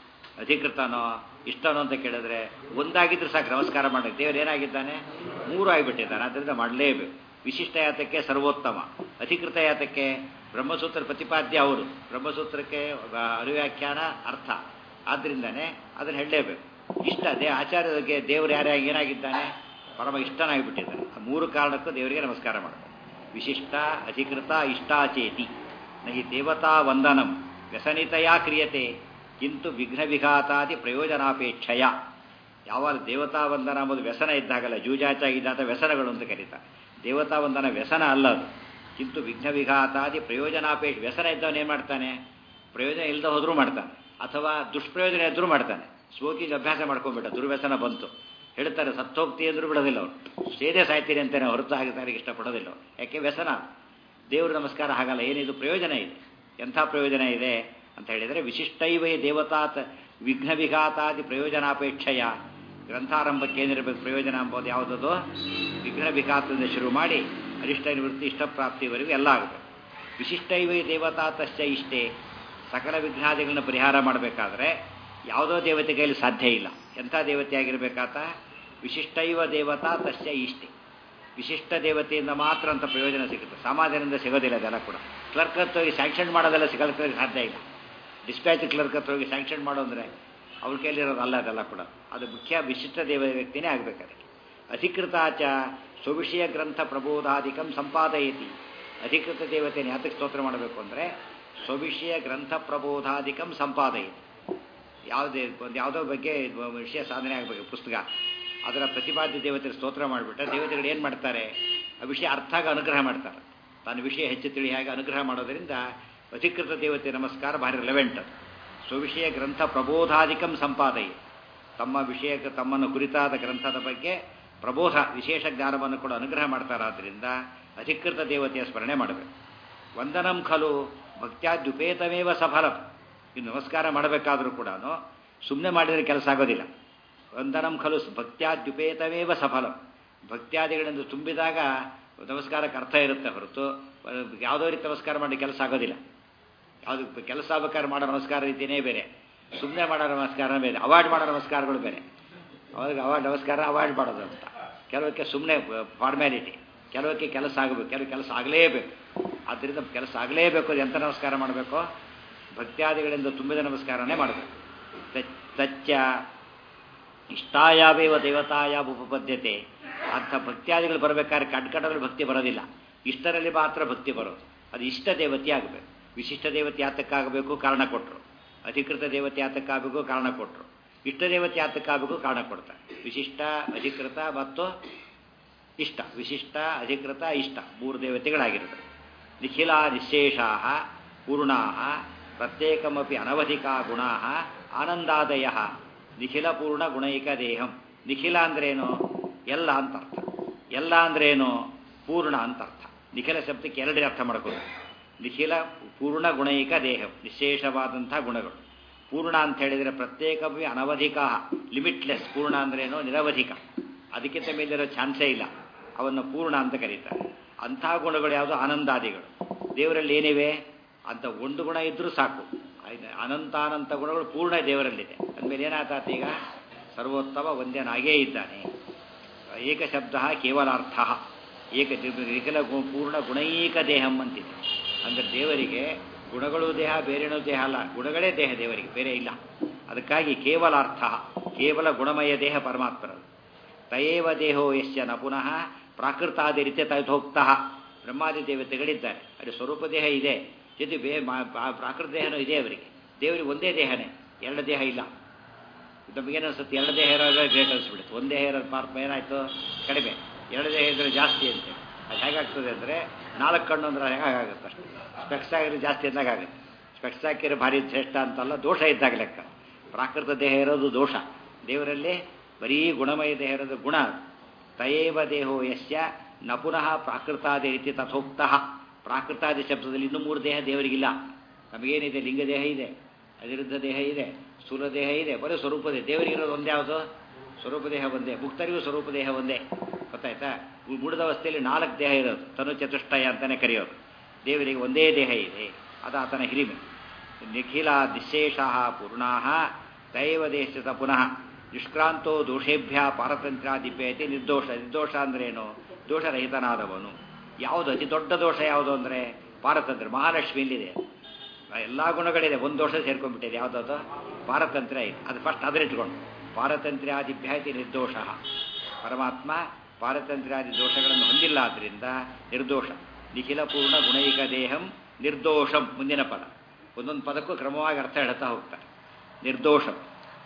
ಅಧಿಕೃತನೋ ಇಷ್ಟನೋ ಅಂತ ಕೇಳಿದ್ರೆ ಒಂದಾಗಿದ್ರೆ ಸಾಕು ನಮಸ್ಕಾರ ಮಾಡೋಕ್ಕೆ ದೇವರು ಏನಾಗಿದ್ದಾನೆ ಮೂರು ಆಗಿಬಿಟ್ಟಿದ್ದಾನೆ ಆದ್ದರಿಂದ ಮಾಡಲೇಬೇಕು ವಿಶಿಷ್ಟ ಯಾತಕ್ಕೆ ಸರ್ವೋತ್ತಮ ಅಧಿಕೃತ ಯಾತಕ್ಕೆ ಬ್ರಹ್ಮಸೂತ್ರ ಪ್ರತಿಪಾದ್ಯ ಅವರು ಬ್ರಹ್ಮಸೂತ್ರಕ್ಕೆ ಅನುವ್ಯಾಖ್ಯಾನ ಅರ್ಥ ಆದ್ದರಿಂದನೇ ಅದನ್ನು ಹೇಳಲೇಬೇಕು ಇಷ್ಟ ದೇ ಆಚಾರ್ಯರಿಗೆ ದೇವರು ಯಾರ್ಯಾಗ ಏನಾಗಿದ್ದಾನೆ ಪರಮ ಇಷ್ಟನಾಗಿಬಿಟ್ಟಿದ್ದಾನೆ ಆ ಮೂರು ಕಾರಣಕ್ಕೂ ದೇವರಿಗೆ ನಮಸ್ಕಾರ ಮಾಡಬೇಕು ವಿಶಿಷ್ಟ ಅಧಿಕೃತ ಇಷ್ಟಾಚೇತಿ ನಹಿ ದೇವತಾ ವಂದನಂ ವ್ಯಸನಿತಯಾ ಕ್ರಿಯತೆ ಕಿಂತು ವಿಘ್ನ ವಿಘಾತಾದಿ ಪ್ರಯೋಜನಾಪೇಕ್ಷಯ ಯಾವಾಗ ದೇವತಾ ವಂದನ ಎಂಬುದು ವ್ಯಸನ ಇದ್ದಾಗಲ್ಲ ಜೂಜಾಚಾಗಿದ್ದಾಗ ವ್ಯಸನಗಳು ಅಂತ ಕರೀತಾರೆ ದೇವತಾ ವಂದನ ವ್ಯಸನ ಅಲ್ಲ ಅದು ಕಿಂತು ವಿಘ್ನ ವಿಘಾತಾದಿ ಪ್ರಯೋಜನಾಪೇಕ್ಷ ವ್ಯಸನ ಇದ್ದವನು ಏನು ಮಾಡ್ತಾನೆ ಪ್ರಯೋಜನ ಇಲ್ಲದ ಹೋದರೂ ಮಾಡ್ತಾನೆ ಅಥವಾ ದುಷ್ಪ್ರಯೋಜನ ಇದ್ದರೂ ಮಾಡ್ತಾನೆ ಸ್ಮೋಕಿಂಗ್ ಅಭ್ಯಾಸ ಮಾಡ್ಕೊಂಡ್ಬಿಟ್ಟ ದುರ್ವ್ಯಸನ ಬಂತು ಹೇಳ್ತಾರೆ ಸತ್ತೋಗ್ತಿ ಅಂದ್ರೂ ಬಿಡೋದಿಲ್ಲ ಅವರು ಸೇದೆ ಸಾಯ್ತೀರಿ ಅಂತಾನೆ ಹೊರತು ಆಗಿದ್ದಾರೆ ಇಷ್ಟಪಡೋದಿಲ್ಲ ಅವ್ರು ಯಾಕೆ ವ್ಯಸನ ದೇವ್ರ ನಮಸ್ಕಾರ ಹಾಗಲ್ಲ ಏನಿದು ಪ್ರಯೋಜನ ಇದೆ ಎಂಥ ಪ್ರಯೋಜನ ಇದೆ ಅಂತ ಹೇಳಿದರೆ ವಿಶಿಷ್ಟೈವೈ ದೇವತಾತ್ ವಿಘ್ನ ವಿಘಾತಾದಿ ಪ್ರಯೋಜನಾಪೇಕ್ಷೆಯ ಗ್ರಂಥಾರಂಭಕ್ಕೆ ಏನಿರಬೇಕು ಪ್ರಯೋಜನ ಎಂಬುದು ಯಾವುದದು ವಿಘ್ನ ವಿಘಾತದಿಂದ ಶುರು ಮಾಡಿ ಅರಿಷ್ಟ ನಿವೃತ್ತಿ ಇಷ್ಟಪ್ರಾಪ್ತಿವರೆಗೂ ಎಲ್ಲ ಆಗಬೇಕು ವಿಶಿಷ್ಟೈವೈ ದೇವತಾತಶ್ಚ ಇಷ್ಟೇ ಸಕಲ ವಿಘ್ನಾದಿಗಳನ್ನ ಪರಿಹಾರ ಮಾಡಬೇಕಾದ್ರೆ ಯಾವುದೋ ದೇವತೆ ಕೈಯಲ್ಲಿ ಸಾಧ್ಯ ಇಲ್ಲ ಎಂಥ ದೇವತೆಯಾಗಿರಬೇಕಾತ ವಿಶಿಷ್ಟೈವ ದೇವತಾ ತಶ್ಚ ಇಷ್ಟೇ ವಿಶಿಷ್ಟ ದೇವತೆಯಿಂದ ಮಾತ್ರ ಅಂತ ಪ್ರಯೋಜನ ಸಿಗುತ್ತೆ ಸಮಾಜದಿಂದ ಸಿಗೋದಿಲ್ಲ ಅದೆಲ್ಲ ಕೂಡ ಕ್ಲರ್ಕ್ ಹತ್ರ ಹೋಗಿ ಸ್ಯಾಂಕ್ಷನ್ ಮಾಡೋದೆಲ್ಲ ಸಿಗೋದಕ್ಕೆ ಸಾಧ್ಯ ಇಲ್ಲ ಡಿಸ್ಪ್ಯಾಚ್ ಕ್ಲರ್ಕ್ ಹತ್ರ ಹೋಗಿ ಸ್ಯಾಂಕ್ಷನ್ ಮಾಡೋ ಅಂದರೆ ಅವ್ರ ಕೈಲಿರೋದು ಅಲ್ಲ ಅದೆಲ್ಲ ಕೂಡ ಅದು ಮುಖ್ಯ ವಿಶಿಷ್ಟ ದೇವ ವ್ಯಕ್ತಿನೇ ಆಗಬೇಕು ಅದಕ್ಕೆ ಅಧಿಕೃತಾಚ ಸ್ವವಿಷಯ ಗ್ರಂಥ ಪ್ರಬೋಧಾಧಿಕಂ ಸಂಪಾದಯತಿ ಅಧಿಕೃತ ದೇವತೆಯನ್ನು ಯಾತಕ್ಕೆ ಸ್ತೋತ್ರ ಮಾಡಬೇಕು ಅಂದರೆ ಸ್ವವಿಷಯ ಗ್ರಂಥ ಪ್ರಬೋಧಾಧಿಕಂ ಸಂಪಾದಯತಿ ಯಾವುದೇ ಒಂದು ಯಾವುದೋ ಬಗ್ಗೆ ವಿಷಯ ಸಾಧನೆ ಆಗಬೇಕು ಪುಸ್ತಕ ಅದರ ಪ್ರತಿಪಾದ್ಯ ದೇವತೆಗೆ ಸ್ತೋತ್ರ ಮಾಡಿಬಿಟ್ರೆ ದೇವತೆಗಳು ಏನು ಮಾಡ್ತಾರೆ ಆ ವಿಷಯ ಅರ್ಥ ಆಗಿ ಅನುಗ್ರಹ ಮಾಡ್ತಾರೆ ತಾನು ವಿಷಯ ಹೆಚ್ಚು ತಿಳಿ ಹಾಗೆ ಅನುಗ್ರಹ ಮಾಡೋದರಿಂದ ಅಧಿಕೃತ ದೇವತೆ ನಮಸ್ಕಾರ ಭಾರಿ ರೆಲೆವೆಂಟ್ ಸ್ವವಿಷಯ ಗ್ರಂಥ ಪ್ರಬೋಧಾಧಿಕಂ ಸಂಪಾದಯಿ ತಮ್ಮ ವಿಷಯಕ್ಕೆ ತಮ್ಮನ್ನು ಕುರಿತಾದ ಗ್ರಂಥದ ಬಗ್ಗೆ ಪ್ರಬೋಧ ವಿಶೇಷ ಜ್ಞಾನವನ್ನು ಕೂಡ ಅನುಗ್ರಹ ಮಾಡ್ತಾರಾದ್ರಿಂದ ಅಧಿಕೃತ ದೇವತೆಯ ಸ್ಮರಣೆ ಮಾಡಬೇಕು ವಂದನಂ ಖಲು ಭಕ್ತ್ಯಾದ್ಯುಪೇತಮೇವ ಸಫಲಂ ಇನ್ನು ನಮಸ್ಕಾರ ಮಾಡಬೇಕಾದ್ರೂ ಕೂಡ ಸುಮ್ಮನೆ ಮಾಡಿದರೆ ಕೆಲಸ ಆಗೋದಿಲ್ಲ ವಂದನಂ ಖಲು ಭಕ್ತ್ಯಾದ್ಯುಪೇತಮೇವ ಸಫಲಂ ಭಕ್ತ್ಯಾದಿಗಳಿಂದ ತುಂಬಿದಾಗ ನಮಸ್ಕಾರಕ್ಕೆ ಅರ್ಥ ಇರುತ್ತೆ ಹೊರತು ಯಾವುದೋ ರೀತಿ ನಮಸ್ಕಾರ ಮಾಡಿ ಕೆಲಸ ಆಗೋದಿಲ್ಲ ಯಾವುದು ಕೆಲಸ ಆಗ್ಬೇಕಾದ್ರೆ ಮಾಡೋ ನಮಸ್ಕಾರ ರೀತಿಯೇ ಬೇರೆ ಸುಮ್ಮನೆ ಮಾಡೋ ನಮಸ್ಕಾರ ಬೇರೆ ಅವಾಯ್ಡ್ ಮಾಡೋ ನಮಸ್ಕಾರಗಳು ಬೇರೆ ಅವಾಗ ಅವಾಯ್ಡ್ ನಮಸ್ಕಾರ ಅವಾಯ್ಡ್ ಮಾಡೋದು ಅಂತ ಕೆಲವಕ್ಕೆ ಸುಮ್ಮನೆ ಫಾರ್ಮ್ಯಾಲಿಟಿ ಕೆಲವಕ್ಕೆ ಕೆಲಸ ಆಗಬೇಕು ಕೆಲವು ಕೆಲಸ ಆಗಲೇಬೇಕು ಆದ್ದರಿಂದ ಕೆಲಸ ಆಗಲೇಬೇಕು ಎಂಥ ನಮಸ್ಕಾರ ಮಾಡಬೇಕು ಭಕ್ತ್ಯಾದಿಗಳಿಂದ ತುಂಬಿದ ನಮಸ್ಕಾರನೇ ಮಾಡಬೇಕು ತಚ್ಚ ಇಷ್ಟಾಯಾವೇವ ದೇವತಾಯ ಉಪಪದ್ಯತೆ ಅಂಥ ಭಕ್ತಿಯಾದಿಗಳು ಬರಬೇಕಾದ್ರೆ ಕಡ್ಕಡದಲ್ಲಿ ಭಕ್ತಿ ಬರೋದಿಲ್ಲ ಇಷ್ಟರಲ್ಲಿ ಮಾತ್ರ ಭಕ್ತಿ ಬರೋದು ಅದು ಇಷ್ಟ ದೇವತೆ ಆಗಬೇಕು ವಿಶಿಷ್ಟ ದೇವತೆ ಯಾತಕ್ಕಾಗಬೇಕು ಕಾರಣ ಕೊಟ್ಟರು ಅಧಿಕೃತ ದೇವತೆ ಯಾತಕ್ಕಾಗಬೇಕು ಕಾರಣ ಕೊಟ್ಟರು ಇಷ್ಟ ದೇವತೆ ಯಾತಕ್ಕಾಗಬೇಕು ಕಾರಣ ಕೊಡ್ತಾರೆ ವಿಶಿಷ್ಟ ಅಧಿಕೃತ ಮತ್ತು ಇಷ್ಟ ವಿಶಿಷ್ಟ ಅಧಿಕೃತ ಇಷ್ಟ ಮೂರು ದೇವತೆಗಳಾಗಿರ್ತವೆ ನಿಖಿಲ ನಿಶೇಷಾ ಪೂರ್ಣಾ ಪ್ರತ್ಯೇಕಮಪಿ ಅನವಧಿಕಾ ಗುಣಾ ಆನಂದಾದಯ ನಿಖಿಲ ಪೂರ್ಣ ಗುಣೈಕ ದೇಹಂ ನಿಖಿಲ ಅಂದ್ರೇನು ಎಲ್ಲ ಅಂತ ಅರ್ಥ ಎಲ್ಲ ಅಂದ್ರೇನು ಪೂರ್ಣ ಅಂತ ಅರ್ಥ ನಿಖಿಲ ಶಬ್ದಕ್ಕೆ ಎರಡೇ ಅರ್ಥ ಮಾಡ್ಕೋಬೇಕು ನಿಖಿಲ ಪೂರ್ಣ ಗುಣೈಕ ದೇಹಂ ವಿಶೇಷವಾದಂಥ ಗುಣಗಳು ಪೂರ್ಣ ಅಂತ ಹೇಳಿದರೆ ಪ್ರತ್ಯೇಕವೇ ಅನವಧಿಕ ಲಿಮಿಟ್ಲೆಸ್ ಪೂರ್ಣ ಅಂದ್ರೇನು ನಿರವಧಿಕ ಅದಕ್ಕಿಂತ ಮೇಲಿರೋ ಚಾನ್ಸೇ ಇಲ್ಲ ಅವನ್ನು ಪೂರ್ಣ ಅಂತ ಕರೀತಾರೆ ಅಂಥ ಗುಣಗಳು ಯಾವುದು ಆನಂದಾದಿಗಳು ದೇವರಲ್ಲಿ ಏನಿವೆ ಅಂತ ಒಂದು ಗುಣ ಇದ್ದರೂ ಸಾಕು ಅನಂತಾನಂತ ಗುಣಗಳು ಪೂರ್ಣ ದೇವರಲ್ಲಿದೆ ಅಂದಮೇಲೆ ಏನಾಗ್ತಾತ ಈಗ ಸರ್ವೋತ್ತಮ ಒಂದೇನಾಗೇ ಇದ್ದಾನೆ ಏಕ ಶಬ್ದ ಕೇವಲಾರ್ಥ ಏಕ ನಿಖಿಲ ಪೂರ್ಣ ಗುಣೈಕ ದೇಹಂ ಅಂತಿದೆ ಅಂದರೆ ದೇವರಿಗೆ ಗುಣಗಳು ದೇಹ ಬೇರೇನೋ ದೇಹ ಅಲ್ಲ ಗುಣಗಳೇ ದೇಹ ದೇವರಿಗೆ ಬೇರೆ ಇಲ್ಲ ಅದಕ್ಕಾಗಿ ಕೇವಲ ಅರ್ಥ ಕೇವಲ ಗುಣಮಯ ದೇಹ ಪರಮಾತ್ಮರದು ತಯೇವ ದೇಹೋ ಯಶ್ಯ ನ ಪುನಃ ಪ್ರಾಕೃತಾದಿ ರೀತಿಯ ತಥೋಕ್ತಃ ಬ್ರಹ್ಮಾದಿ ದೇವತೆಗಳಿದ್ದಾರೆ ಅಲ್ಲಿ ಸ್ವರೂಪ ದೇಹ ಇದೆ ಜೊತೆ ಬೇ ಪ್ರಾಕೃತ ದೇಹನೂ ಇದೆ ಅವರಿಗೆ ದೇವರಿಗೆ ಒಂದೇ ದೇಹನೇ ಎರಡು ದೇಹ ಇಲ್ಲ ನಮಗೇನು ಅನ್ಸುತ್ತೆ ಎರಡು ದೇಹ ಇರೋದ್ರೆ ಗ್ರೇಟ್ ಅನಿಸ್ಬಿಡುತ್ತೆ ಒಂದೇ ದೇಹ ಇರೋದು ಪಾರ್ಪ ಏನಾಯಿತು ಕಡಿಮೆ ಎರಡು ದೇಹ ಇದ್ರೆ ಜಾಸ್ತಿ ಅಂತೆ ಅದು ಹೇಗಾಗ್ತದೆ ಅಂದರೆ ನಾಲ್ಕು ಕಣ್ಣು ಅಂದ್ರೆ ಹೇಗಾಗುತ್ತೆ ಅಷ್ಟೇ ಸ್ಪೆಕ್ಸ್ ಆಗಿರೋ ಜಾಸ್ತಿ ಅಂದಾಗ ಆಗುತ್ತೆ ಸ್ಪೆಕ್ಸ್ ಹಾಕಿರೋ ಭಾರಿ ಶ್ರೇಷ್ಠ ಅಂತಲ್ಲ ದೋಷ ಇದ್ದಾಗ ಲೆಕ್ಕ ಪ್ರಾಕೃತ ದೇಹ ಇರೋದು ದೋಷ ದೇವರಲ್ಲಿ ಬರೀ ಗುಣಮಯ ದೇಹ ಇರೋದು ಗುಣ ತಯೇವ ದೇಹೋ ಯಶ್ಯ ನ ಪುನಃ ಪ್ರಾಕೃತಾದಿ ರೀತಿ ತಥೋಕ್ತಃ ಪ್ರಾಕೃತಾದಿ ಶಬ್ದದಲ್ಲಿ ಇನ್ನೂ ಮೂರು ದೇಹ ದೇವರಿಗಿಲ್ಲ ನಮಗೇನಿದೆ ಲಿಂಗ ದೇಹ ಇದೆ ಅನಿರುದ್ಧ ದೇಹ ಇದೆ ಸ್ಥೂಲ ದೇಹ ಇದೆ ಬರೀ ಸ್ವರೂಪ ದೇಹ ದೇವರಿಗಿರೋದು ಒಂದೇ ಯಾವುದು ಸ್ವರೂಪ ದೇಹ ಒಂದೇ ಮುಕ್ತರಿಗೂ ಸ್ವರೂಪ ದೇಹ ಒಂದೇ ಗೊತ್ತಾಯ್ತಾ ಮುಡಿದವಸ್ಥೆಯಲ್ಲಿ ನಾಲ್ಕು ದೇಹ ಇರೋದು ತನು ಚತುಷ್ಟಯ ಅಂತಲೇ ಕರೆಯೋದು ದೇವರಿಗೆ ಒಂದೇ ದೇಹ ಇದೆ ಅದು ಆತನ ಹಿರಿಮೆ ನಿಖಿಲ ನಿಶೇಷ ಪೂರ್ಣಾ ದೈವ ದೇಶದ ಪುನಃ ನಿಷ್ಕ್ರಾಂತೋ ದೋಷೇಭ್ಯ ಪಾರತಂತ್ರ್ಯಾದಿಪೇತಿ ನಿರ್ದೋಷ ನಿರ್ದೋಷ ಅಂದ್ರೇನು ದೋಷರಹಿತನಾದವನು ಯಾವುದು ಅತಿ ದೊಡ್ಡ ದೋಷ ಯಾವುದು ಅಂದರೆ ಪಾರತಂತ್ರ ಮಹಾಲಕ್ಷ್ಮಿಯಲ್ಲಿದೆ ಎಲ್ಲ ಗುಣಗಳಿದೆ ಒಂದು ದೋಷ ಸೇರ್ಕೊಂಡ್ಬಿಟ್ಟಿದೆ ಯಾವುದದು ಪಾರತಂತ್ರ್ಯ ಇದೆ ಅದು ಫಸ್ಟ್ ಅದರಿಟ್ಕೊಂಡು ಪಾರತಂತ್ರ್ಯಾದಿಭ್ಯಾತಿ ನಿರ್ದೋಷ ಪರಮಾತ್ಮ ಪಾರತಂತ್ರ್ಯಾದಿ ದೋಷಗಳನ್ನು ಹೊಂದಿಲ್ಲ ಆದ್ದರಿಂದ ನಿರ್ದೋಷ ನಿಖಿಲ ಪೂರ್ಣ ಗುಣೈಕ ದೇಹಂ ನಿರ್ದೋಷಂ ಮುಂದಿನ ಪದ ಒಂದೊಂದು ಪದಕ್ಕೂ ಕ್ರಮವಾಗಿ ಅರ್ಥ ಹೇಳ್ತಾ ಹೋಗ್ತಾರೆ ನಿರ್ದೋಷಂ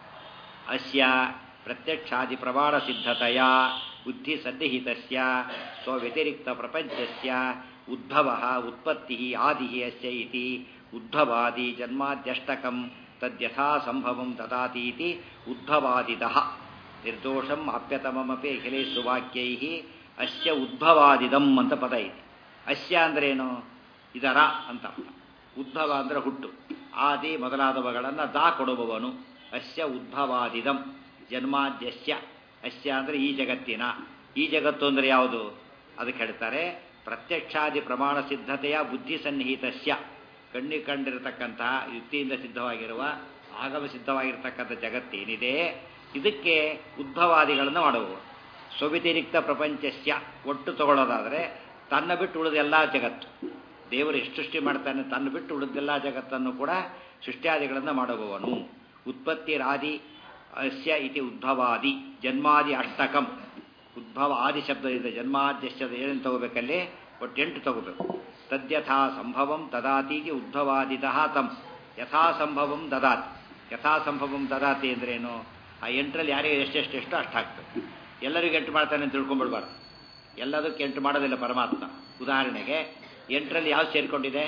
ಅಸ್ಯ ಪ್ರತ್ಯಕ್ಷಾದಿ ಪ್ರಮಾಣ ಸಿದ್ಧತೆಯ ಬುದ್ಧಿ ಸನ್ನಿಹಿತಸ್ಯ ಸ್ವವ್ಯತಿರಿಕ್ತ ಪ್ರಪಂಚಸ್ಯ ಉದ್ಭವ ಉತ್ಪತ್ತಿ ಆದಿ ಅಸ್ಯ ಇತಿ ಉದ್ಭವಾದಿ ಜನ್ಮಾದ್ಯಷ್ಟಕಂ ತದ್ಯಥಾ ಸಂಭವಂ ದದಾತೀತಿ ಉದ್ಭವಾದಿದಃ ನಿರ್ದೋಷಂ ಆಪ್ಯತಮಮಪಿ ಅಖಿಲೇಶು ವಾಕ್ಯೈ ಅಸ್ಯ ಉದ್ಭವಾದಿದಂ ಅಂತ ಪದ ಇದೆ ಅಸ್ಯ ಅಂದ್ರೇನು ಇದರ ಅಂತ ಅರ್ಥ ಉದ್ಭವ ಅಂದರೆ ಹುಟ್ಟು ಆದಿ ಮೊದಲಾದವುಗಳನ್ನು ದಾ ಕೊಡುವವನು ಅಸ್ಯ ಉದ್ಭವಾದಿದಂ ಜನ್ಮಾದ್ಯಸ್ಯ ಅಸ್ಯ ಅಂದರೆ ಈ ಜಗತ್ತಿನ ಈ ಜಗತ್ತು ಅಂದರೆ ಯಾವುದು ಅದಕ್ಕೆ ಹೇಳ್ತಾರೆ ಪ್ರತ್ಯಕ್ಷಾದಿ ಪ್ರಮಾಣ ಸಿದ್ಧತೆಯ ಬುದ್ಧಿ ಸನ್ನಿಹಿತಸ್ಯ ಕಣ್ಣಿ ಕಂಡಿರತಕ್ಕಂತಹ ಯುಕ್ತಿಯಿಂದ ಸಿದ್ಧವಾಗಿರುವ ಆಗಮ ಸಿದ್ಧವಾಗಿರತಕ್ಕಂಥ ಜಗತ್ತೇನಿದೆ ಇದಕ್ಕೆ ಉದ್ಭವಾದಿಗಳನ್ನು ಮಾಡುವವು ಸ್ವವ್ಯತಿರಿಕ್ತ ಪ್ರಪಂಚಸ್ಯ ಒಟ್ಟು ತಗೊಳ್ಳೋದಾದರೆ ತನ್ನ ಬಿಟ್ಟು ಉಳಿದೆಲ್ಲ ಜಗತ್ತು ದೇವರು ಎಷ್ಟು ಸೃಷ್ಟಿ ಮಾಡ್ತಾನೆ ತನ್ನ ಬಿಟ್ಟು ಉಳಿದೆಲ್ಲ ಜಗತ್ತನ್ನು ಕೂಡ ಸೃಷ್ಟ್ಯಾದಿಗಳನ್ನು ಮಾಡುವವನು ಉತ್ಪತ್ತಿ ರಾದಿ ಅಸ್ಯ ಇತಿ ಉದ್ಭವಾದಿ ಜನ್ಮಾದಿ ಅಷ್ಟಕಂ ಉದ್ಭವ ಆದಿ ಶಬ್ದದಿಂದ ಜನ್ಮಾದ್ಯಶ್ಯದ ಏನೇನು ತಗೋಬೇಕಲ್ಲಿ ಒಟ್ಟು ಎಂಟು ತಗೋಬೇಕು ತದ್ಯಥಾ ಸಂಭವಂ ದದಾತೀತಿ ಉದ್ಭವಾದಿತಃ ತಂ ಯಥಾ ಸಂಭವಂ ದದಾತಿ ಯಥಾ ಸಂಭವಂ ದದಾತಿ ಅಂದ್ರೇನು ಆ ಎಂಟರಲ್ಲಿ ಯಾರಿಗೆ ಎಷ್ಟೆಷ್ಟು ಎಷ್ಟು ಅಷ್ಟಾಗ್ತದೆ ಎಲ್ಲರಿಗೂ ಎಂಟು ಮಾಡ್ತಾನೆ ಅಂತ ತಿಳ್ಕೊಂಡ್ಬಿಡ್ಬಾರ್ದು ಎಲ್ಲದಕ್ಕೆ ಎಂಟು ಮಾಡೋದಿಲ್ಲ ಪರಮಾತ್ಮ ಉದಾಹರಣೆಗೆ ಎಂಟರಲ್ಲಿ ಯಾವ್ದು ಸೇರಿಕೊಂಡಿದೆ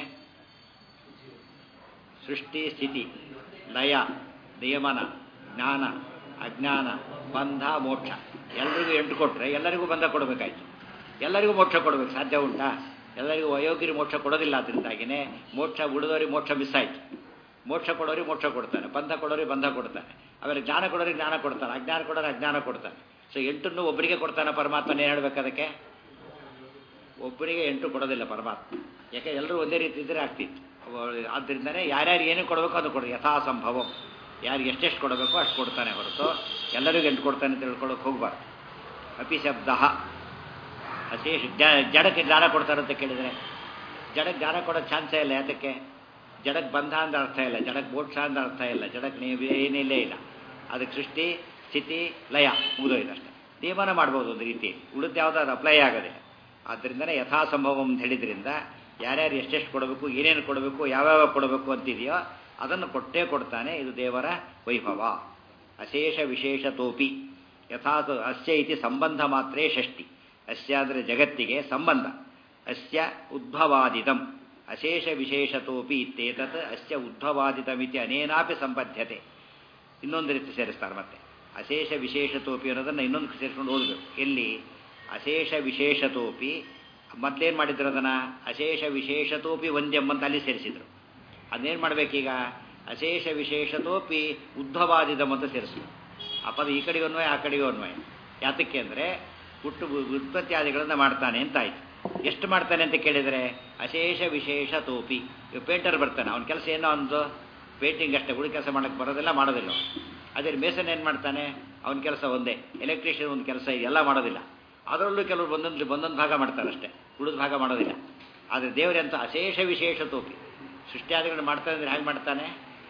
ಸೃಷ್ಟಿ ಸ್ಥಿತಿ ಲಯ ನಿಯಮನ ಜ್ಞಾನ ಅಜ್ಞಾನ ಬಂಧ ಮೋಕ್ಷ ಎಲ್ಲರಿಗೂ ಎಂಟು ಕೊಟ್ಟರೆ ಎಲ್ಲರಿಗೂ ಬಂಧ ಕೊಡಬೇಕಾಯ್ತು ಎಲ್ಲರಿಗೂ ಮೋಕ್ಷ ಕೊಡಬೇಕು ಸಾಧ್ಯ ಉಂಟಾ ಎಲ್ಲರಿಗೂ ಅಯೋಗ್ಯರಿಗೆ ಮೋಕ್ಷ ಕೊಡೋದಿಲ್ಲ ಅದರಿಂದಾಗಿನೇ ಮೋಕ್ಷ ಉಳಿದವರಿಗೆ ಮೋಕ್ಷ ಮಿಸ್ ಆಯ್ತು ಮೋಕ್ಷ ಕೊಡೋರಿಗೆ ಮೋಕ್ಷ ಕೊಡ್ತಾನೆ ಬಂಧ ಕೊಡೋರಿಗೆ ಬಂಧ ಕೊಡ್ತಾನೆ ಆಮೇಲೆ ಜ್ಞಾನ ಕೊಡೋರಿಗೆ ಜ್ಞಾನ ಕೊಡ್ತಾನೆ ಅಜ್ಞಾನ ಕೊಡೋರಿಗೆ ಅಜ್ಞಾನ ಕೊಡ್ತಾನೆ ಸೊ ಎಂಟನ್ನು ಒಬ್ಬರಿಗೆ ಕೊಡ್ತಾನೆ ಪರಮಾತ್ಮನೇ ಹೇಳ್ಬೇಕು ಅದಕ್ಕೆ ಒಬ್ಬರಿಗೆ ಎಂಟು ಕೊಡೋದಿಲ್ಲ ಪರಮಾತ್ಮ ಯಾಕೆ ಎಲ್ಲರೂ ಒಂದೇ ರೀತಿ ಇದ್ದರೆ ಆಗ್ತಿತ್ತು ಆದ್ದರಿಂದನೇ ಯಾರ್ಯಾರು ಏನು ಕೊಡಬೇಕು ಅದು ಕೊಡೋದು ಯಥಾ ಸಂಭವ ಯಾರಿಗೆ ಎಷ್ಟೆಷ್ಟು ಕೊಡಬೇಕು ಅಷ್ಟು ಕೊಡ್ತಾನೆ ಹೊರತು ಎಲ್ಲರಿಗೂ ಎಂಟು ಕೊಡ್ತಾನೆ ಅಂತ ತಿಳ್ಕೊಳ್ಳೋಕೆ ಹೋಗ್ಬಾರ್ದು ಅಪಿ ಶಬ್ದ ಅಶೇಷ ಜಡಕ್ಕೆ ಜ್ಞಾನ ಕೊಡ್ತಾರೆ ಅಂತ ಕೇಳಿದರೆ ಜಡಕ್ಕೆ ಜ್ಞಾನ ಕೊಡೋ ಚಾನ್ಸೇ ಇಲ್ಲ ಯಾತಕ್ಕೆ ಜಡಕ್ಕೆ ಬಂಧ ಅಂತ ಅರ್ಥ ಇಲ್ಲ ಜಡಕ್ಕೆ ಮೋಕ್ಷ ಅಂತ ಅರ್ಥ ಇಲ್ಲ ಜಡಕ್ಕೆ ನೀವು ಏನಿಲ್ಲೇ ಇಲ್ಲ ಅದಕ್ಕೆ ಸೃಷ್ಟಿ ಸ್ಥಿತಿ ಲಯ ಮುಗಿದೋಯ್ತು ಅಷ್ಟೇ ನಿಯಮನ ಮಾಡ್ಬೋದು ಒಂದು ರೀತಿ ಉಳಿದ ಯಾವುದೋ ಅದು ಅಪ್ಲೈ ಆಗೋದಿಲ್ಲ ಆದ್ದರಿಂದನೇ ಯಥಾಸಂಭವ ಅಂತ ಹೇಳಿದ್ರಿಂದ ಯಾರ್ಯಾರು ಎಷ್ಟೆಷ್ಟು ಕೊಡಬೇಕು ಏನೇನು ಕೊಡಬೇಕು ಯಾವ್ಯಾವ ಕೊಡಬೇಕು ಅಂತಿದೆಯೋ ಅದನ್ನು ಕೊಟ್ಟೇ ಕೊಡ್ತಾನೆ ಇದು ದೇವರ ವೈಭವ ಅಶೇಷ ವಿಶೇಷತೋಪಿ ಯಥಾ ಅಸ್ಯ ಇತಿ ಸಂಬಂಧ ಮಾತ್ರೇ ಷಷ್ಠಿ ಅಸ್ಯ ಅಂದರೆ ಜಗತ್ತಿಗೆ ಸಂಬಂಧ ಅಸ್ಯ ಉದ್ಭವಾದಿತಂ ಅಶೇಷ ವಿಶೇಷತೋಪಿ ಇತ್ತೇತತ್ ಅಸ್ಯ ಉದ್ಭವಾದಿತಮಿತಿ ಅನೇನಾಪಿ ಸಂಬದ್ಧತೆ ಇನ್ನೊಂದು ರೀತಿ ಸೇರಿಸ್ತಾರೆ ಮತ್ತೆ ಅಶೇಷ ವಿಶೇಷತೋಪಿ ಅನ್ನೋದನ್ನು ಇನ್ನೊಂದು ಸೇರಿಸ್ಕೊಂಡು ಓದಬೇಕು ಎಲ್ಲಿ ಅಶೇಷ ವಿಶೇಷತೋಪಿ ಮೊದಲೇನು ಮಾಡಿದ್ರು ಅದನ್ನು ಅಶೇಷ ವಿಶೇಷತೋಪಿ ವಂದ್ಯಂ ಅಂತ ಅಲ್ಲಿ ಸೇರಿಸಿದ್ರು ಅದನ್ನೇನು ಮಾಡಬೇಕೀಗ ಅಶೇಷ ವಿಶೇಷತೋಪಿ ಉದ್ಭವಾದಿದಂ ಅಂತ ಸೇರಿಸಿದ್ರು ಆ ಪದ ಈ ಕಡೆಗೂ ಅನ್ವಯ ಆ ಕಡೆಗೂ ಅನ್ವಯ ಯಾತಕ್ಕೆ ಅಂದರೆ ಹುಟ್ಟು ಉತ್ಪತ್ತಿಯಾದಿಗಳನ್ನು ಮಾಡ್ತಾನೆ ಅಂತ ಆಯ್ತು ಎಷ್ಟು ಮಾಡ್ತಾನೆ ಅಂತ ಕೇಳಿದರೆ ಅಶೇಷ ವಿಶೇಷ ತೋಪಿ ಇವಾಗ ಪೇಂಟರ್ ಬರ್ತಾನೆ ಅವನ ಕೆಲಸ ಏನೋ ಒಂದು ಪೇಂಟಿಂಗ್ ಅಷ್ಟೇ ಉಳಿ ಕೆಲಸ ಮಾಡೋಕ್ಕೆ ಬರೋದಿಲ್ಲ ಮಾಡೋದಿಲ್ಲ ಅದೇ ಮೇಸನ್ ಏನು ಮಾಡ್ತಾನೆ ಅವನ ಕೆಲಸ ಒಂದೇ ಎಲೆಕ್ಟ್ರಿಷಿಯನ್ ಒಂದು ಕೆಲಸ ಎಲ್ಲ ಮಾಡೋದಿಲ್ಲ ಅದರಲ್ಲೂ ಕೆಲವರು ಒಂದೊಂದು ಒಂದೊಂದು ಭಾಗ ಮಾಡ್ತಾರೆ ಅಷ್ಟೇ ಉಳಿದ ಭಾಗ ಮಾಡೋದಿಲ್ಲ ಆದರೆ ದೇವರಂತ ಅಶೇಷ ವಿಶೇಷ ತೋಪಿ ಸೃಷ್ಟಿಯಾದಿಗಳು ಮಾಡ್ತಾನೆ ಅಂದರೆ ಹೇಗೆ ಮಾಡ್ತಾನೆ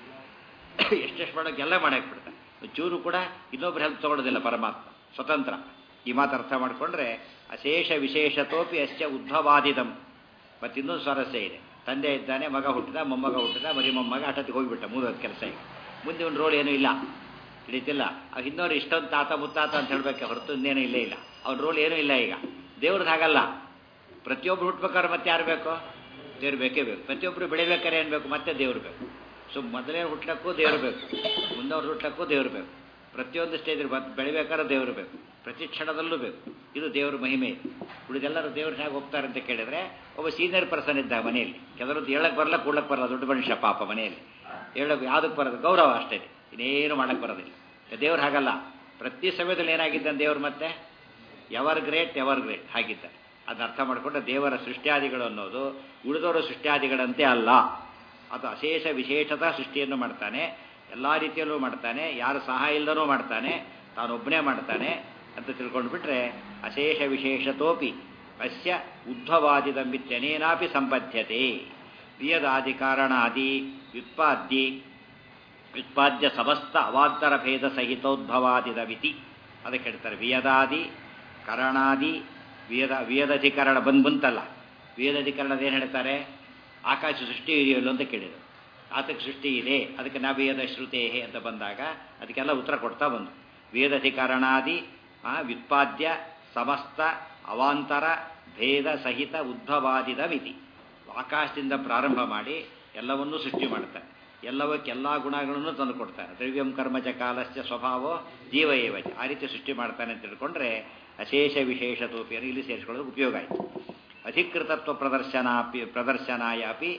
ಎಷ್ಟೆಷ್ಟು ಮಾಡೋಕೆ ಎಲ್ಲ ಮಾಡಕ್ಕೆ ಬಿಡ್ತಾನೆ ಚೂರು ಕೂಡ ಇನ್ನೊಬ್ರು ಹೆಲ್ಪ್ ತಗೊಳ್ಳೋದಿಲ್ಲ ಪರಮಾತ್ಮ ಸ್ವತಂತ್ರ ಈ ಮಾತು ಅರ್ಥ ಮಾಡಿಕೊಂಡ್ರೆ ಅಶೇಷ ವಿಶೇಷತೋಪಿ ಅಶ್ಚ ಉದ್ಭವಾದಿದಂ ಮತ್ತು ಇನ್ನೊಂದು ಸ್ವಾರಸ್ಯ ಇದೆ ತಂದೆ ಇದ್ದಾನೆ ಮಗ ಹುಟ್ಟಿದ ಮೊಮ್ಮಗ ಹುಟ್ಟಿದ ಮರಿ ಮೊಮ್ಮಗ ಅಷ್ಟೊತ್ತಿಗೆ ಹೋಗಿಬಿಟ್ಟ ಮೂರೊತ್ತು ಕೆಲಸ ಈಗ ಮುಂದೆ ಒಂದು ರೋಲ್ ಏನೂ ಇಲ್ಲ ಹಿಡಿತಿಲ್ಲ ಆ ಇನ್ನೋರು ಇಷ್ಟೊಂದು ತಾತ ಮುತ್ತಾತ ಅಂತ ಹೇಳಬೇಕು ಹೊರತು ಇನ್ನೇನು ಇಲ್ಲೇ ಇಲ್ಲ ಅವ್ನ ರೋಲ್ ಏನೂ ಇಲ್ಲ ಈಗ ದೇವ್ರದ್ದು ಹಾಗಲ್ಲ ಪ್ರತಿಯೊಬ್ರು ಹುಟ್ಬೇಕಾದ್ರೆ ಮತ್ತೆ ಯಾರು ಬೇಕು ದೇವ್ರು ಬೇಕೇ ಬೇಕು ಪ್ರತಿಯೊಬ್ಬರು ಬೆಳಿಬೇಕಾದ್ರೆ ಏನು ಬೇಕು ಮತ್ತೆ ದೇವ್ರು ಬೇಕು ಸೊ ಮೊದಲೇ ಹುಟ್ಲಕ್ಕೂ ದೇವ್ರು ಬೇಕು ಮುಂದವ್ರು ಹುಟ್ಲಕ್ಕೂ ದೇವ್ರು ಬೇಕು ಪ್ರತಿಯೊಂದು ಸ್ಟೇಜ್ ಬೆಳಿಬೇಕಾದ್ರೆ ದೇವರು ಬೇಕು ಪ್ರತಿ ಕ್ಷಣದಲ್ಲೂ ಬೇಕು ಇದು ದೇವ್ರ ಮಹಿಮೆ ಉಳಿದೆಲ್ಲರೂ ದೇವ್ರ ಹೇಗೆ ಹೋಗ್ತಾರೆ ಅಂತ ಕೇಳಿದ್ರೆ ಒಬ್ಬ ಸೀನಿಯರ್ ಪರ್ಸನ್ ಇದ್ದ ಮನೆಯಲ್ಲಿ ಕೆಲವರದ್ದು ಹೇಳಕ್ಕೆ ಬರಲ್ಲ ಕೂಡಕ್ಕೆ ಬರಲ್ಲ ದೊಡ್ಡ ಮನುಷ್ಯ ಪಾಪ ಮನೆಯಲ್ಲಿ ಹೇಳಕ್ಕೆ ಯಾವುದಕ್ಕೆ ಬರೋದು ಗೌರವ ಅಷ್ಟೇ ಇನ್ನೇನು ಮಾಡಕ್ಕೆ ಬರೋದಿಲ್ಲ ದೇವ್ರು ಹಾಗಲ್ಲ ಪ್ರತಿ ಸಮಯದಲ್ಲಿ ಏನಾಗಿದ್ದಾನೆ ದೇವ್ರು ಮತ್ತೆ ಎವರ್ ಗ್ರೇಟ್ ಎವರ್ ಗ್ರೇಟ್ ಹಾಗಿದ್ದ ಅದನ್ನ ಅರ್ಥ ಮಾಡಿಕೊಂಡ್ರೆ ದೇವರ ಸೃಷ್ಟ್ಯಾದಿಗಳು ಅನ್ನೋದು ಉಳಿದವರ ಸೃಷ್ಟ್ಯಾದಿಗಳಂತೆ ಅಲ್ಲ ಅದು ಅಶೇಷ ವಿಶೇಷತಾ ಸೃಷ್ಟಿಯನ್ನು ಮಾಡ್ತಾನೆ ಎಲ್ಲ ರೀತಿಯಲ್ಲೂ ಮಾಡ್ತಾನೆ ಯಾರು ಸಹಾಯ ಇಲ್ಲದನೂ ಮಾಡ್ತಾನೆ ತಾನೊಬ್ಬನೇ ಮಾಡ್ತಾನೆ ಅಂತ ತಿಳ್ಕೊಂಡು ಬಿಟ್ರೆ ಅಶೇಷ ವಿಶೇಷತೋಪಿ ಅಸ್ಯ ಉದ್ಭವಾದಿದಂಬಿತ್ಯನೇನಾಪಿ ಸಂಬದ್ಧತೆ ವಿಯದಾದಿ ಕಾರಣಾದಿ ವ್ಯುತ್ಪಾದ್ಯ ವ್ಯುತ್ಪಾದ್ಯ ಸಮಸ್ತ ಅವಾಂತರ ಭೇದ ಸಹಿತೋದ್ಭವಾದಿದವಿತಿ ಅದಕ್ಕೆ ಹೇಳ್ತಾರೆ ವಿಯದಾದಿ ಕರಣಾದಿ ವಿಯದ ವಿಯದಧಿಕರಣ ಬಂದು ಬಂತಲ್ಲ ವಿಯದಧಿಕರಣದ ಏನು ಹೇಳ್ತಾರೆ ಆಕಾಶ ಸೃಷ್ಟಿ ಇದೆಯಲ್ಲ ಅಂತ ಕೇಳಿದರು ಆತಕ್ಕೆ ಸೃಷ್ಟಿ ಇದೆ ಅದಕ್ಕೆ ನವೇದ ಶ್ರುತೇಹೆ ಅಂತ ಬಂದಾಗ ಅದಕ್ಕೆಲ್ಲ ಉತ್ತರ ಕೊಡ್ತಾ ಬಂದು ವೇದಧಿಕರಣಾದಿ ವ್ಯುತ್ಪಾದ್ಯ ಸಮಸ್ತ ಅವಾಂತರ ಭೇದ ಸಹಿತ ಉದ್ಭವಾದಿದ ಮಿತಿ ಆಕಾಶದಿಂದ ಪ್ರಾರಂಭ ಮಾಡಿ ಎಲ್ಲವನ್ನೂ ಸೃಷ್ಟಿ ಮಾಡ್ತಾರೆ ಎಲ್ಲವಕ್ಕೆ ಎಲ್ಲ ಗುಣಗಳನ್ನು ತಂದು ಕೊಡ್ತಾರೆ ದ್ರವ್ಯಂ ಕರ್ಮಚ ಕಾಲಶ್ಚ ಸ್ವಭಾವೋ ಜೀವ ಏವಚ ಆ ರೀತಿ ಸೃಷ್ಟಿ ಮಾಡ್ತಾನೆ ಅಂತ ತಿಳ್ಕೊಂಡ್ರೆ ಅಶೇಷ ವಿಶೇಷ ತೋಪಿಯನ್ನು ಇಲ್ಲಿ ಸೇರಿಸ್ಕೊಳ್ಳೋದು ಉಪಯೋಗ ಆಯಿತು ಅಧಿಕೃತತ್ವ ಪ್ರದರ್ಶನ ಪ್ರದರ್ಶನಾಯ ಅಪಿ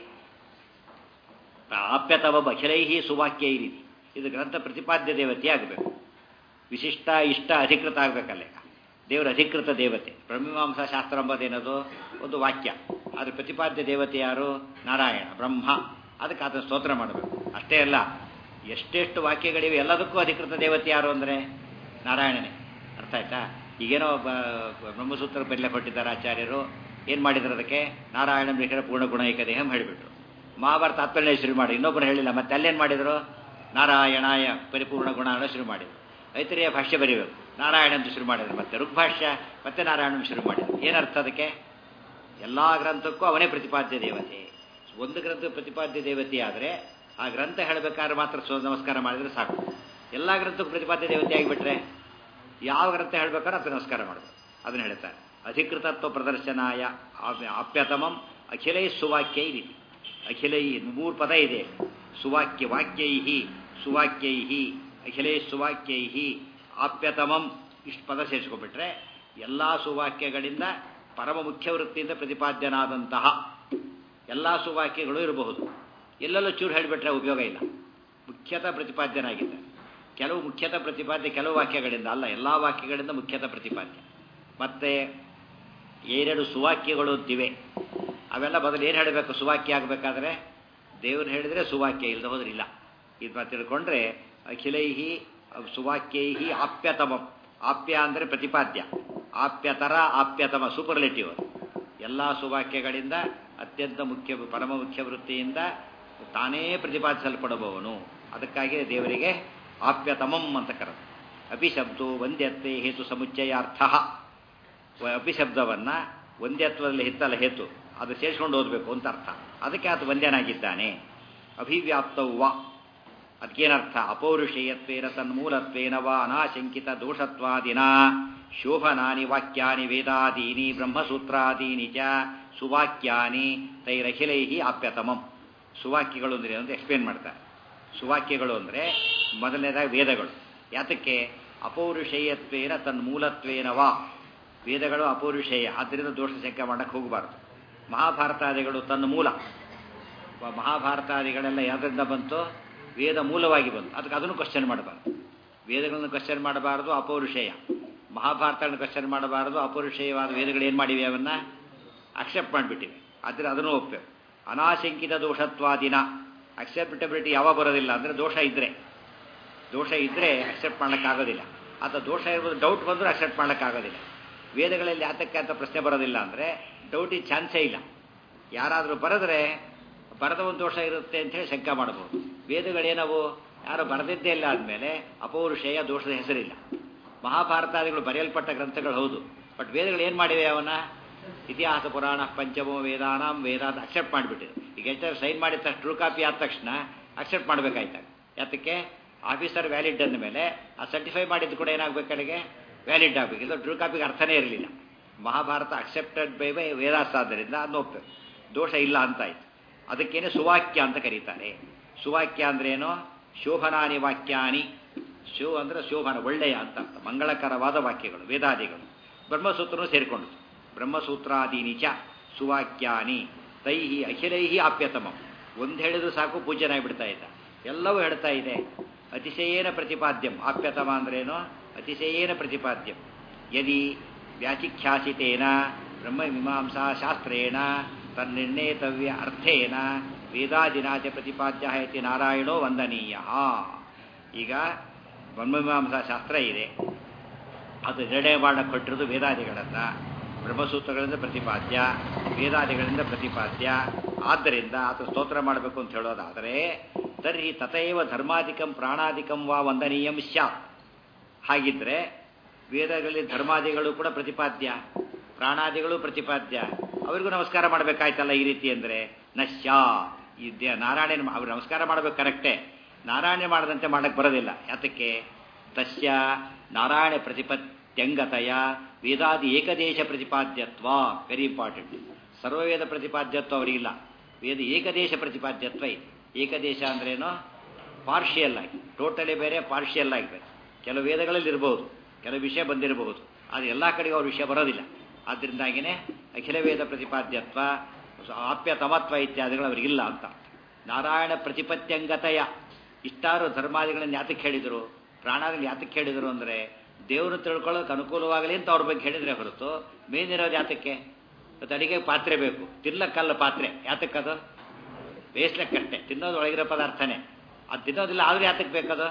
ಆಪ್ಯತವ ಅಖಿಲೈ ಸುವಾಕ್ಯ ಈ ರೀತಿ ಇದು ಗ್ರಂಥ ಪ್ರತಿಪಾದ್ಯ ದೇವತೆ ಆಗಬೇಕು ವಿಶಿಷ್ಟ ಇಷ್ಟ ಅಧಿಕೃತ ಆಗಬೇಕಲ್ಲ ದೇವರ ಅಧಿಕೃತ ದೇವತೆ ಬ್ರಹ್ಮೀಮಾಂಸಾ ಶಾಸ್ತ್ರ ಎಂಬುದೇನದು ಒಂದು ವಾಕ್ಯ ಆದರೆ ಪ್ರತಿಪಾದ್ಯ ದೇವತೆ ಯಾರು ನಾರಾಯಣ ಬ್ರಹ್ಮ ಅದಕ್ಕೆ ಆತ ಸ್ತೋತ್ರ ಮಾಡಬೇಕು ಅಷ್ಟೇ ಅಲ್ಲ ಎಷ್ಟೆಷ್ಟು ವಾಕ್ಯಗಳಿವೆ ಎಲ್ಲದಕ್ಕೂ ಅಧಿಕೃತ ದೇವತೆ ಯಾರು ಅಂದರೆ ನಾರಾಯಣನೇ ಅರ್ಥ ಆಯ್ತಾ ಈಗೇನೋ ಬ್ರಹ್ಮಸೂತ್ರ ಬೆಲೆ ಕೊಟ್ಟಿದ್ದಾರೆ ಆಚಾರ್ಯರು ಏನು ಮಾಡಿದ್ರು ಅದಕ್ಕೆ ನಾರಾಯಣ ಮಿಶ್ರ ಪೂರ್ಣ ಗುಣೈಕ ದೇಹಂ ಹೇಳಿಬಿಟ್ರು ಮಹಾಭಾರತ ಹತ್ತನೇ ಶುರು ಮಾಡಿ ಇನ್ನೊಬ್ಬರು ಹೇಳಿಲ್ಲ ಮತ್ತೆ ಅಲ್ಲೇನು ಮಾಡಿದರು ನಾರಾಯಣಾಯ ಪರಿಪೂರ್ಣ ಗುಣ ಅನ್ನೋ ಶುರು ಮಾಡಿದರು ಐತರಿಯ ಭಾಷ್ಯ ಬರೀಬೇಕು ನಾರಾಯಣ ಅಂತ ಶುರು ಮಾಡಿದ್ರು ಮತ್ತೆ ಋಗ್ಭಾಷ್ಯ ಮತ್ತೆ ನಾರಾಯಣ ಶುರು ಮಾಡಿದ್ರು ಏನರ್ಥ ಅದಕ್ಕೆ ಎಲ್ಲ ಗ್ರಂಥಕ್ಕೂ ಅವನೇ ಪ್ರತಿಪಾದ್ಯ ದೇವತೆ ಒಂದು ಗ್ರಂಥ ಪ್ರತಿಪಾದ್ಯ ದೇವತೆ ಆದರೆ ಆ ಗ್ರಂಥ ಹೇಳಬೇಕಾದ್ರೆ ಮಾತ್ರ ಸೋ ನಮಸ್ಕಾರ ಮಾಡಿದರೆ ಸಾಕು ಎಲ್ಲ ಗ್ರಂಥಕ್ಕೂ ಪ್ರತಿಪಾದ್ಯ ದೇವತೆ ಆಗಿಬಿಟ್ರೆ ಯಾವ ಗ್ರಂಥ ಹೇಳ್ಬೇಕಾದ್ರೆ ಅದು ನಮಸ್ಕಾರ ಮಾಡಬೇಕು ಅದನ್ನು ಹೇಳ್ತಾರೆ ಅಧಿಕೃತತ್ವ ಪ್ರದರ್ಶನಾಯ ಆಪ್ಯತಮಂ ಅಖಿಲೈ ಸುವಾಕ್ಯೈ ರೀತಿ ಅಖಿಲೈ ಮೂರು ಪದ ಇದೆ ಸುವಾಕ್ಯ ವಾಕ್ಯೈ ಸುವಾಕ್ಯೈ ಅಖಿಲೈ ಸುವಾಕ್ಯೈ ಆಪ್ಯತಮಂ ಇಷ್ಟು ಪದ ಸೇರಿಸ್ಕೊಂಡ್ಬಿಟ್ರೆ ಎಲ್ಲ ಸುವಾಕ್ಯಗಳಿಂದ ಪರಮ ಮುಖ್ಯ ವೃತ್ತಿಯಿಂದ ಪ್ರತಿಪಾದ್ಯನಾದಂತಹ ಎಲ್ಲ ಸುವಾಕ್ಯಗಳು ಇರಬಹುದು ಎಲ್ಲೆಲ್ಲೂ ಚೂರು ಹೇಳಿಬಿಟ್ರೆ ಉಪಯೋಗ ಇಲ್ಲ ಮುಖ್ಯತಃ ಪ್ರತಿಪಾದ್ಯನಾಗಿದ್ದ ಕೆಲವು ಮುಖ್ಯತಃ ಪ್ರತಿಪಾದ್ಯ ಕೆಲವು ವಾಕ್ಯಗಳಿಂದ ಅಲ್ಲ ಎಲ್ಲ ವಾಕ್ಯಗಳಿಂದ ಮುಖ್ಯತಃ ಪ್ರತಿಪಾದ್ಯ ಮತ್ತೆ ಏನೆರಡು ಸುವಾಕ್ಯಗಳು ಅಂತಿವೆ ಅವೆಲ್ಲ ಬದಲು ಏನು ಹೇಳಬೇಕು ಸುವಾಕ್ಯ ಆಗಬೇಕಾದ್ರೆ ದೇವರು ಹೇಳಿದರೆ ಸುವಾಕ್ಯ ಇಲ್ಲದೆ ಹೋದ್ರೆ ಇಲ್ಲ ಇದು ತಿಳ್ಕೊಂಡ್ರೆ ಅಖಿಲೈಹಿ ಸುವಾಕ್ಯೈಹಿ ಆಪ್ಯತಮಂ ಆಪ್ಯ ಅಂದರೆ ಪ್ರತಿಪಾದ್ಯ ಆಪ್ಯತರ ಆಪ್ಯತಮ ಸೂಪರ್ಲೆಟಿವ್ ಎಲ್ಲ ಸುವಾಕ್ಯಗಳಿಂದ ಅತ್ಯಂತ ಮುಖ್ಯ ಪರಮ ಮುಖ್ಯ ವೃತ್ತಿಯಿಂದ ತಾನೇ ಪ್ರತಿಪಾದಿಸಲ್ಪಡುವವನು ಅದಕ್ಕಾಗಿ ದೇವರಿಗೆ ಆಪ್ಯತಮಂ ಅಂತ ಕರೆದು ಅಪಿಶಬ್ದೋ ಒಂದ್ಯತ್ವೇ ಹೇತು ಸಮುಚ್ಚಯಾರ್ಥ ಅಪಿಶಬ್ದವನ್ನು ಒಂದ್ಯತ್ವದಲ್ಲಿ ಹಿತ್ತಲ್ಲ ಹೇತು ಅದು ಸೇರಿಸ್ಕೊಂಡು ಓದಬೇಕು ಅಂತ ಅರ್ಥ ಅದಕ್ಕೆ ಆತ ವಂದ್ಯನಾಗಿದ್ದಾನೆ ಅಭಿವ್ಯಾಪ್ತವ್ವ ಅದಕ್ಕೇನರ್ಥ ಅಪೌರುಷೇಯತ್ವೇನ ತನ್ಮೂಲತ್ವೇನ ವಾ ಅನಾಶಂಕಿತ ದೋಷತ್ವಾದಿನ ಶೋಭನಾನಿ ವಾಕ್ಯಾನಿ ವೇದಾದೀನಿ ಬ್ರಹ್ಮಸೂತ್ರಾದೀನಿ ಚ ಸುವಾಕ್ಯಾನಿ ತೈರಖಿಲೈ ಆಪ್ಯತಮಂ ಸುವಾಕ್ಯಗಳು ಅಂದರೆ ಅಂತ ಎಕ್ಸ್ಪ್ಲೇನ್ ಮಾಡ್ತಾರೆ ಸುವಾಕ್ಯಗಳು ಅಂದರೆ ಮೊದಲನೇದಾಗಿ ವೇದಗಳು ಯಾತಕ್ಕೆ ಅಪೌರುಷೇಯತ್ವೇನ ತನ್ಮೂಲತ್ವೇನ ವಾ ವೇದಗಳು ಅಪೌರುಷೇಯ ಆದ್ದರಿಂದ ದೋಷ ಶಂಕೆ ಮಾಡಕ್ಕೆ ಹೋಗಬಾರ್ದು ಮಹಾಭಾರತಾದಿಗಳು ತನ್ನ ಮೂಲ ಮಹಾಭಾರತಾದಿಗಳೆಲ್ಲ ಯಾವುದರಿಂದ ಬಂತು ವೇದ ಮೂಲವಾಗಿ ಬಂತು ಅದಕ್ಕೆ ಅದನ್ನು ಕ್ವಶನ್ ಮಾಡಬಾರ್ದು ವೇದಗಳನ್ನು ಕ್ವಶನ್ ಮಾಡಬಾರ್ದು ಅಪೌರುಷೇಯ ಮಹಾಭಾರತಗಳನ್ನು ಕ್ವಶನ್ ಮಾಡಬಾರ್ದು ಅಪೌರುಷೇಯವಾದ ವೇದಗಳು ಏನು ಮಾಡಿವೆ ಅವನ್ನ ಅಕ್ಸೆಪ್ಟ್ ಮಾಡಿಬಿಟ್ಟಿವೆ ಆದರೆ ಅದನ್ನು ಒಪ್ಪೇವು ಅನಾಶಂಕಿತ ದೋಷತ್ವಾದಿನ ಅಕ್ಸೆಪ್ಟಬಿಲಿಟಿ ಯಾವಾಗ ಬರೋದಿಲ್ಲ ಅಂದರೆ ದೋಷ ಇದ್ದರೆ ದೋಷ ಇದ್ದರೆ ಅಕ್ಸೆಪ್ಟ್ ಮಾಡೋಕ್ಕಾಗೋದಿಲ್ಲ ಅಥವಾ ದೋಷ ಇರ್ಬೋದು ಡೌಟ್ ಬಂದರೂ ಅಕ್ಸೆಪ್ಟ್ ಮಾಡೋಕ್ಕಾಗೋದಿಲ್ಲ ವೇದಗಳಲ್ಲಿ ಯಾತಕ್ಕೆ ಅಂತ ಪ್ರಶ್ನೆ ಬರೋದಿಲ್ಲ ಅಂದರೆ ಡೌಟಿಗೆ ಚಾನ್ಸೇ ಇಲ್ಲ ಯಾರಾದರೂ ಬರೆದ್ರೆ ಬರದ ಒಂದು ದೋಷ ಇರುತ್ತೆ ಅಂತೇಳಿ ಶಂಕ ಮಾಡಬಹುದು ವೇದಗಳೇನವು ಯಾರು ಬರೆದಿದ್ದೇ ಇಲ್ಲ ಆದಮೇಲೆ ಅಪೌರುಷೇಯ ದೋಷದ ಹೆಸರಿಲ್ಲ ಮಹಾಭಾರತಾದಿಗಳು ಬರೆಯಲ್ಪಟ್ಟ ಗ್ರಂಥಗಳು ಹೌದು ಬಟ್ ವೇದಗಳು ಏನು ಮಾಡಿವೆ ಅವನ ಇತಿಹಾಸ ಪುರಾಣ ಪಂಚಮೋ ವೇದಾನಾಂ ವೇದ ಅಂತ ಅಕ್ಸೆಪ್ಟ್ ಮಾಡಿಬಿಟ್ಟಿದೆ ಈಗ ಎಷ್ಟು ಸೈನ್ ಮಾಡಿದ ತಕ್ಷಣ ಟ್ರೂ ಕಾಪಿ ಆದ ತಕ್ಷಣ ಅಕ್ಸೆಪ್ಟ್ ಮಾಡಬೇಕಾಯ್ತಾಗ ಯಾತಕ್ಕೆ ಆಫೀಸರ್ ವ್ಯಾಲಿಡ್ ಅಂದ ಮೇಲೆ ಆ ಸರ್ಟಿಫೈ ಮಾಡಿದ್ದು ಕೂಡ ಏನಾಗಬೇಕು ಕಡೆಗೆ ವ್ಯಾಲಿಡ್ ಆಗಬೇಕು ಇಲ್ಲ ಟ್ರೂ ಕಾಪಿಗೆ ಅರ್ಥನೇ ಇರಲಿಲ್ಲ Mahabharata accepted by by Vedas ಆದ್ದರಿಂದ ಅದನ್ನ ಒಪ್ಪೆ ದೋಷ ಇಲ್ಲ ಅಂತಾಯ್ತು ಅದಕ್ಕೇನೆ ಸುವಾಕ್ಯ ಅಂತ ಕರೀತಾರೆ ಸುವಾಕ್ಯ ಅಂದ್ರೇನು ಶೋಭನಾನಿ ವಾಕ್ಯಾನಿ ಶೋ ಅಂದರೆ ಶೋಭನ ಒಳ್ಳೆಯ ಅಂತ ಅರ್ಥ ಮಂಗಳಕರವಾದ ವಾಕ್ಯಗಳು ವೇದಾದಿಗಳು ಬ್ರಹ್ಮಸೂತ್ರನೂ ಸೇರಿಕೊಂಡು ಬ್ರಹ್ಮಸೂತ್ರಾದೀನಿ ಚ ಸುವಾಕ್ಯಾನಿ ತೈಹಿ ಅಖಿಲೈಹಿ ಆಪ್ಯತಮಂ ಒಂದು ಹೇಳಿದ್ರು ಸಾಕು ಪೂಜ್ಯನಾಗ್ಬಿಡ್ತಾ ಇದ್ದ ಎಲ್ಲವೂ ಹೇಳ್ತಾ ಇದೆ ಅತಿಶಯೇನ ಪ್ರತಿಪಾದ್ಯಂ ಆಪ್ಯತಮ ಅಂದ್ರೇನು ಅತಿಶಯೇನ ಪ್ರತಿಪಾದ್ಯಂ ಯದಿ ವ್ಯಾಚಿಖ್ಯಾಸಿತೇನ ಬ್ರಹ್ಮಮೀಮಾಂಸಾ ಶಾಸ್ತ್ರೇಣ ತನ್ನಿರ್ಣೇತವ್ಯ ಅರ್ಥೇನ ವೇದಾದಿನಾಚ ಪ್ರತಿಪಾದ್ಯ ಇತಿ ನಾರಾಯಣೋ ವಂದನೀಯ ಈಗ ಬ್ರಹ್ಮಮೀಮಾಂಸಾ ಶಾಸ್ತ್ರ ಇದೆ ಅದು ನಿರ್ಣಯ ಮಾಡಕ್ಕೆ ಕೊಟ್ಟಿರೋದು ವೇದಾದಿಗಳನ್ನು ಬ್ರಹ್ಮಸೂತ್ರಗಳಿಂದ ಪ್ರತಿಪಾದ್ಯ ವೇದಾದಿಗಳಿಂದ ಪ್ರತಿಪಾದ್ಯ ಆದ್ದರಿಂದ ಆತ ಸ್ತೋತ್ರ ಮಾಡಬೇಕು ಅಂತ ಹೇಳೋದಾದರೆ ತರ್ಹಿ ತಥೈವ ಧರ್ಮಾಧಿಕಂ ಪ್ರಾಣಾಧಿಕಂ ವಾ ವಂದನೀಯಂ ಸ್ಯಾತ್ ಹಾಗಿದ್ರೆ ವೇದಗಳಲ್ಲಿ ಧರ್ಮಾದಿಗಳು ಕೂಡ ಪ್ರತಿಪಾದ್ಯ ಪ್ರಾಣಾದಿಗಳು ಪ್ರತಿಪಾದ್ಯ ಅವರಿಗೂ ನಮಸ್ಕಾರ ಮಾಡಬೇಕಾಯ್ತಲ್ಲ ಈ ರೀತಿ ಅಂದರೆ ನಶ್ಯ ಈ ನಾರಾಯಣ ಅವ್ರು ನಮಸ್ಕಾರ ಮಾಡಬೇಕು ಕರೆಕ್ಟೇ ನಾರಾಯಣ ಮಾಡದಂತೆ ಮಾಡಕ್ಕೆ ಬರೋದಿಲ್ಲ ಯಾತಕ್ಕೆ ತಸ್ಯ ನಾರಾಯಣ ಪ್ರತಿಪತ್ಯಂಗತಯ ವೇದಾದಿ ಏಕದೇಶ ಪ್ರತಿಪಾದ್ಯತ್ವ ವೆರಿ ಇಂಪಾರ್ಟೆಂಟ್ ಸರ್ವವೇದ ಪ್ರತಿಪಾದ್ಯತ್ವ ಅವರಿಗಿಲ್ಲ ವೇದ ಏಕದೇಶ ಪ್ರತಿಪಾದ್ಯತ್ವ ಇದೆ ಏಕದೇಶ ಅಂದ್ರೇನು ಪಾರ್ಷಿಯಲ್ ಆಗಿ ಟೋಟಲಿ ಬೇರೆ ಪಾರ್ಷಿಯಲ್ ಆಗಿ ಬೇರೆ ಕೆಲವು ವೇದಗಳಲ್ಲಿ ಇರಬಹುದು ಕೆಲವು ವಿಷಯ ಬಂದಿರಬಹುದು ಆದರೆ ಎಲ್ಲ ಕಡೆಗೂ ಅವ್ರ ವಿಷಯ ಬರೋದಿಲ್ಲ ಆದ್ದರಿಂದಾಗಿಯೇ ಅಖಿಲ ವೇದ ಪ್ರತಿಪಾದ್ಯತ್ವ ಆಪ್ಯತಮತ್ವ ಇತ್ಯಾದಿಗಳು ಅವರಿಗಿಲ್ಲ ಅಂತ ನಾರಾಯಣ ಪ್ರತಿಪತ್ಯಂಗತಯ ಇಷ್ಟಾರು ಧರ್ಮಾದಿಗಳನ್ನು ಯಾತಕ್ಕೆ ಹೇಳಿದರು ಪ್ರಾಣಾದಿಗಳು ಯಾತಕ್ಕೆ ಹೇಳಿದರು ಅಂದರೆ ದೇವರು ತಿಳ್ಕೊಳ್ಳೋಕೆ ಅನುಕೂಲವಾಗಲಿ ಅಂತ ಅವ್ರ ಬಗ್ಗೆ ಹೇಳಿದರೆ ಹೊರತು ಮೇನಿರೋದು ಯಾತಕ್ಕೆ ಮತ್ತು ಅಡಿಗೆ ಪಾತ್ರೆ ಬೇಕು ತಿನ್ನಕ್ಕಲ್ಲ ಪಾತ್ರೆ ಯಾತಕ್ಕದು ಬೇಯಿಸ್ಲಿಕ್ಕಷ್ಟೇ ತಿನ್ನೋದು ಒಳಗಿರೋ ಪದಾರ್ಥನೇ ಅದು ತಿನ್ನೋದಿಲ್ಲ ಆದ್ರೆ ಯಾತಕ್ಕೆ ಬೇಕದು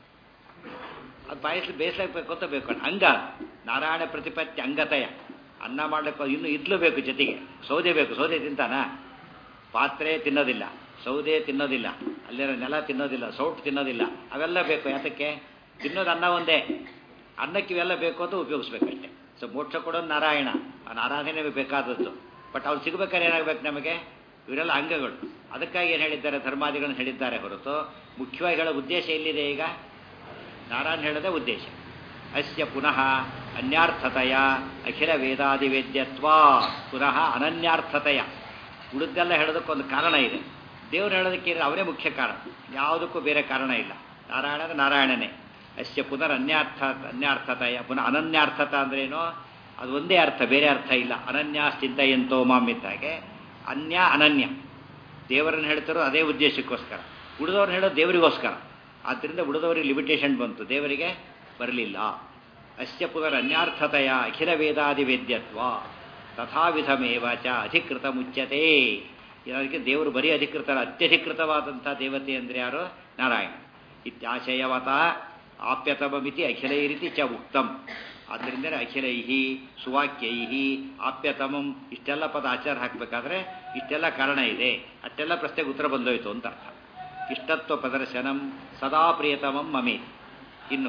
ಅದು ಬಾಯಿಸ್ಲಿ ಬೇಯಿಸ್ಲಿಕ್ಕೆ ಬೇಕು ಅಂತ ಬೇಕು ಹಂಗ ನಾರಾಯಣ ಪ್ರತಿಪತ್ತಿ ಅಂಗತಯ ಅನ್ನ ಮಾಡ್ಲಿಕ್ಕೆ ಇನ್ನು ಇದ್ಲು ಬೇಕು ಜೊತೆಗೆ ಸೌದೆ ಬೇಕು ಸೌದೆ ತಿಂತಾನ ಪಾತ್ರೆ ತಿನ್ನೋದಿಲ್ಲ ಸೌದೆ ತಿನ್ನೋದಿಲ್ಲ ಅಲ್ಲಿರೋ ನೆಲ ತಿನ್ನೋದಿಲ್ಲ ಸೌಟ್ ತಿನ್ನೋದಿಲ್ಲ ಅವೆಲ್ಲ ಬೇಕು ಯಾತಕ್ಕೆ ತಿನ್ನೋದು ಅನ್ನ ಒಂದೇ ಅನ್ನಕ್ಕೆ ಇವೆಲ್ಲ ಬೇಕು ಅಂತ ಉಪಯೋಗಿಸ್ಬೇಕಷ್ಟೆ ಸೊ ಮೋಕ್ಷ ಕೊಡೋದು ನಾರಾಯಣ ಆ ಆರಾಧನೆ ಬೇಕಾದದ್ದು ಬಟ್ ಅವ್ರು ಸಿಗ್ಬೇಕಾದ್ರೆ ಏನಾಗಬೇಕು ನಮಗೆ ಇವರೆಲ್ಲ ಅಂಗಗಳು ಅದಕ್ಕಾಗಿ ಏನು ಹೇಳಿದ್ದಾರೆ ಧರ್ಮಾದಿಗಳನ್ನು ಹೇಳಿದ್ದಾರೆ ಹೊರತು ಮುಖ್ಯವಾಗಿ ಹೇಳೋ ಉದ್ದೇಶ ಎಲ್ಲಿದೆ ಈಗ ನಾರಾಯಣ ಹೇಳೋದೇ ಉದ್ದೇಶ ಅಸ್ಯ ಪುನಃ ಅನ್ಯಾರ್ಥತೆಯ ಅಖಿಲ ವೇದಾದಿ ವೇದ್ಯತ್ವ ಪುನಃ ಅನನ್ಯಾರ್ಥತೆಯ ಉಳಿದೆಲ್ಲ ಹೇಳೋದಕ್ಕೊಂದು ಕಾರಣ ಇದೆ ದೇವರು ಹೇಳೋದಕ್ಕೆ ಅವರೇ ಮುಖ್ಯ ಕಾರಣ ಯಾವುದಕ್ಕೂ ಬೇರೆ ಕಾರಣ ಇಲ್ಲ ನಾರಾಯಣ ನಾರಾಯಣನೇ ಅಸ್ಯ ಪುನರ್ ಅನ್ಯಾರ್ಥ ಅನ್ಯಾರ್ಥತೆಯ ಪುನಃ ಅನನ್ಯಾರ್ಥತ ಅಂದ್ರೇನು ಅದು ಒಂದೇ ಅರ್ಥ ಬೇರೆ ಅರ್ಥ ಇಲ್ಲ ಅನನ್ಯಾಶ್ಚಿಂತ ಎಂತೋ ಮಾಮಿದ್ದಾಗೆ ಅನ್ಯ ಅನನ್ಯ ದೇವರನ್ನು ಹೇಳ್ತಾರೋ ಅದೇ ಉದ್ದೇಶಕ್ಕೋಸ್ಕರ ಉಳಿದವ್ರನ್ನ ಹೇಳೋದು ದೇವರಿಗೋಸ್ಕರ ಆದ್ದರಿಂದ ಉಳಿದವರಿಗೆ ಲಿಮಿಟೇಷನ್ ಬಂತು ದೇವರಿಗೆ ಬರಲಿಲ್ಲ ಅಸ್ಯ ಪುನರ್ ಅನ್ಯಾರ್ಥತೆಯ ಅಖಿಲ ವೇದಾದಿ ವೇದ್ಯತ್ವ ತಥಾವಿಧಮೇವ ಚ ಅಧಿಕೃತ ಮುಚ್ಯತೆ ಇದಕ್ಕೆ ದೇವರು ಬರೀ ಅಧಿಕೃತ ಅತ್ಯಧಿಕೃತವಾದಂಥ ದೇವತೆ ಅಂದರೆ ಯಾರು ನಾರಾಯಣ ಇತ್ಯಾಶಯವತ ಆಪ್ಯತಮಮಿತಿ ಅಖಿಲೈರಿತಿ ಚ ಉಕ್ತಂ ಆದ್ದರಿಂದ ಅಖಿಲೈಹಿ ಸುವಾಕ್ಯೈಹಿ ಆಪ್ಯತಮಂ ಇಷ್ಟೆಲ್ಲ ಪದ ಆಚಾರ ಹಾಕಬೇಕಾದ್ರೆ ಇಷ್ಟೆಲ್ಲ ಕಾರಣ ಇದೆ ಅಷ್ಟೆಲ್ಲ ಪ್ರಶ್ನೆಗೆ ಉತ್ತರ ಬಂದೋಯ್ತು ಅಂತ ಅರ್ಥ ಇಷ್ಟತ್ವ ಪ್ರದರ್ಶನಂ ಸದಾ ಪ್ರಿಯತಮಂ ಮಮಿ ಇನ್ನು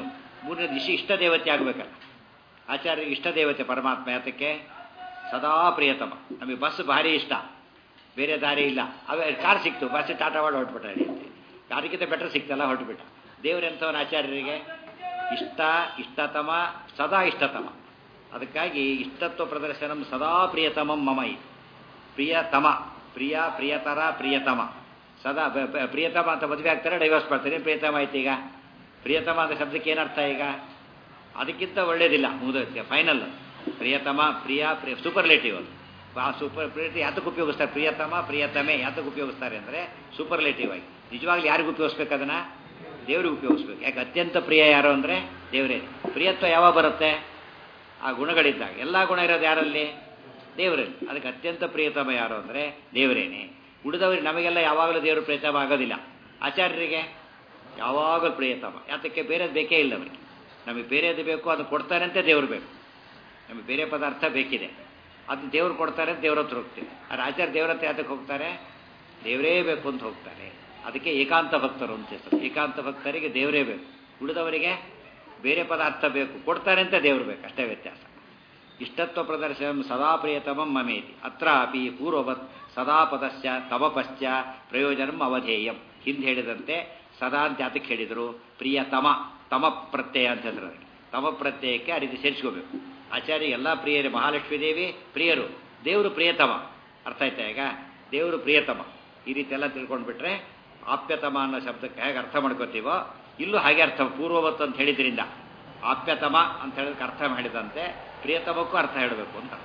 ಮೂರನೇದು ಇಷ್ಟ ಇಷ್ಟ ದೇವತೆ ಆಗಬೇಕಲ್ಲ ಆಚಾರ್ಯರಿಗೆ ಇಷ್ಟ ದೇವತೆ ಪರಮಾತ್ಮ ಯಾತಕ್ಕೆ ಸದಾ ಪ್ರಿಯತಮ ನಮಗೆ ಬಸ್ ಭಾರಿ ಇಷ್ಟ ಬೇರೆ ದಾರಿ ಇಲ್ಲ ಅವೇ ಕಾರ್ ಸಿಕ್ತು ಬಸ್ ಟಾಟಾ ಮಾಡಿ ಹೊರಟ್ಬಿಟ್ಟ ನಡೆಯುತ್ತೆ ಅದಕ್ಕಿಂತ ಬೆಟರ್ ಸಿಕ್ತಲ್ಲ ಹೊರಟುಬಿಟ್ಟ ದೇವರೆಂಥವನ ಆಚಾರ್ಯರಿಗೆ ಇಷ್ಟ ಇಷ್ಟತಮ ಸದಾ ಇಷ್ಟತಮ ಅದಕ್ಕಾಗಿ ಇಷ್ಟತ್ವ ಪ್ರದರ್ಶನಂ ಸದಾ ಪ್ರಿಯತಮಂ ಮಮೈ ಪ್ರಿಯತಮ ಪ್ರಿಯ ಪ್ರಿಯತರ ಪ್ರಿಯತಮ ಸದಾ ಬ- ಬ- ಪ್ರಿಯತಮ ಅಂತ ಮದುವೆ ಆಗ್ತಾರೆ ಡೈವರ್ಸ್ ಮಾಡ್ತಾರೆ ಪ್ರಿಯತಮ ಆಯ್ತು ಈಗ ಪ್ರಿಯತಮ ಅಂತ ಶಬ್ದಕ್ಕೆ ಏನರ್ಥ ಈಗ ಅದಕ್ಕಿಂತ ಒಳ್ಳೇದಿಲ್ಲ ಮುಗಿದೋಯ್ತು ಫೈನಲ್ ಪ್ರಿಯತಮ ಪ್ರಿಯ ಪ್ರಿಯ ಸೂಪರ್ಲೇಟಿವ್ ಅದು ಆ ಸೂಪರ್ ಪ್ರಿಯತಿ ಯಾತಕ್ಕೆ ಉಪಯೋಗಿಸ್ತಾರೆ ಪ್ರಿಯತಮ ಪ್ರಿಯತಮೆ ಯಾತಕ್ಕೆ ಉಪಯೋಗಿಸ್ತಾರೆ ಅಂದರೆ ಸೂಪರ್ಲೇಟಿವ್ ಆಗಿ ನಿಜವಾಗ್ಲೂ ಯಾರಿಗೂ ಉಪಯೋಗಿಸ್ಬೇಕು ಅದನ್ನ ದೇವ್ರಿಗೆ ಉಪಯೋಗಿಸ್ಬೇಕು ಯಾಕೆ ಅತ್ಯಂತ ಪ್ರಿಯ ಯಾರು ಅಂದರೆ ದೇವರೇ ಪ್ರಿಯತ್ವ ಯಾವಾಗ ಬರುತ್ತೆ ಆ ಗುಣಗಳಿದ್ದಾಗ ಎಲ್ಲ ಗುಣ ಇರೋದು ಯಾರಲ್ಲಿ ದೇವರಲ್ಲಿ ಅದಕ್ಕೆ ಅತ್ಯಂತ ಪ್ರಿಯತಮ ಯಾರು ಅಂದರೆ ದೇವರೇನೆ ಉಳಿದವರಿಗೆ ನಮಗೆಲ್ಲ ಯಾವಾಗಲೂ ದೇವರು ಪ್ರಿಯತಮ ಆಗೋದಿಲ್ಲ ಆಚಾರ್ಯರಿಗೆ ಯಾವಾಗಲೂ ಪ್ರಿಯತಮ ಯಾತಕ್ಕೆ ಬೇರೆದು ಬೇಕೇ ಇಲ್ಲ ಅವರಿಗೆ ನಮಗೆ ಬೇರೆದು ಬೇಕು ಅದು ಕೊಡ್ತಾರೆ ಅಂತ ದೇವರು ಬೇಕು ನಮಗೆ ಬೇರೆ ಪದಾರ್ಥ ಬೇಕಿದೆ ಅದನ್ನ ದೇವ್ರು ಕೊಡ್ತಾರೆ ಅಂತ ದೇವ್ರ ಹತ್ರ ಹೋಗ್ತೀವಿ ಆದರೆ ಆಚಾರ್ಯ ದೇವ್ರ ಹತ್ರ ಯಾತಕ್ಕೆ ಹೋಗ್ತಾರೆ ದೇವರೇ ಬೇಕು ಅಂತ ಹೋಗ್ತಾರೆ ಅದಕ್ಕೆ ಏಕಾಂತ ಭಕ್ತರು ಅಂತ ಹೆಸರು ಏಕಾಂತ ಭಕ್ತರಿಗೆ ದೇವರೇ ಬೇಕು ಉಳಿದವರಿಗೆ ಬೇರೆ ಪದಾರ್ಥ ಬೇಕು ಕೊಡ್ತಾರೆ ಅಂತ ದೇವರು ಬೇಕು ಅಷ್ಟೇ ವ್ಯತ್ಯಾಸ ಇಷ್ಟತ್ವ ಪ್ರದರ್ಶನ ಸದಾ ಪ್ರಿಯತಮಂ ಮಮೇತಿ ಅತ್ರಾಪಿ ಪೂರ್ವವತ್ ಸದಾ ಪದಸ್ಯ ತಮಪಶ್ಚ ಪ್ರಯೋಜನಂ ಅವಧೇಯಂ ಹಿಂದೆ ಹೇಳಿದಂತೆ ಸದಾ ಅಂತ ಯಾತಕ್ಕೆ ಹೇಳಿದರು ಪ್ರಿಯತಮ ತಮ ಪ್ರತ್ಯಯ ಅಂತ ಹೇಳಿದ್ರು ಅದಕ್ಕೆ ತಮ ಪ್ರತ್ಯಯಕ್ಕೆ ಆ ರೀತಿ ಸೇರಿಸ್ಕೋಬೇಕು ಆಚಾರ್ಯ ಎಲ್ಲ ಪ್ರಿಯರೇ ಮಹಾಲಕ್ಷ್ಮೀ ದೇವಿ ಪ್ರಿಯರು ದೇವರು ಪ್ರಿಯತಮ ಅರ್ಥ ಆಯ್ತಾ ಈಗ ದೇವರು ಪ್ರಿಯತಮ ಈ ರೀತಿ ಎಲ್ಲ ತಿಳ್ಕೊಂಡ್ಬಿಟ್ರೆ ಆಪ್ಯತಮ ಅನ್ನೋ ಶಬ್ದಕ್ಕೆ ಹೇಗೆ ಅರ್ಥ ಮಾಡ್ಕೋತೀವೋ ಇಲ್ಲೂ ಹಾಗೆ ಅರ್ಥ ಪೂರ್ವವತ್ತು ಅಂತ ಹೇಳಿದ್ರಿಂದ ಆಪ್ಯತಮ ಅಂತ ಹೇಳೋದಕ್ಕೆ ಅರ್ಥ ಮಾಡಿದಂತೆ ಪ್ರಿಯತಮಕ್ಕೂ ಅರ್ಥ ಹೇಳಬೇಕು ಅಂತ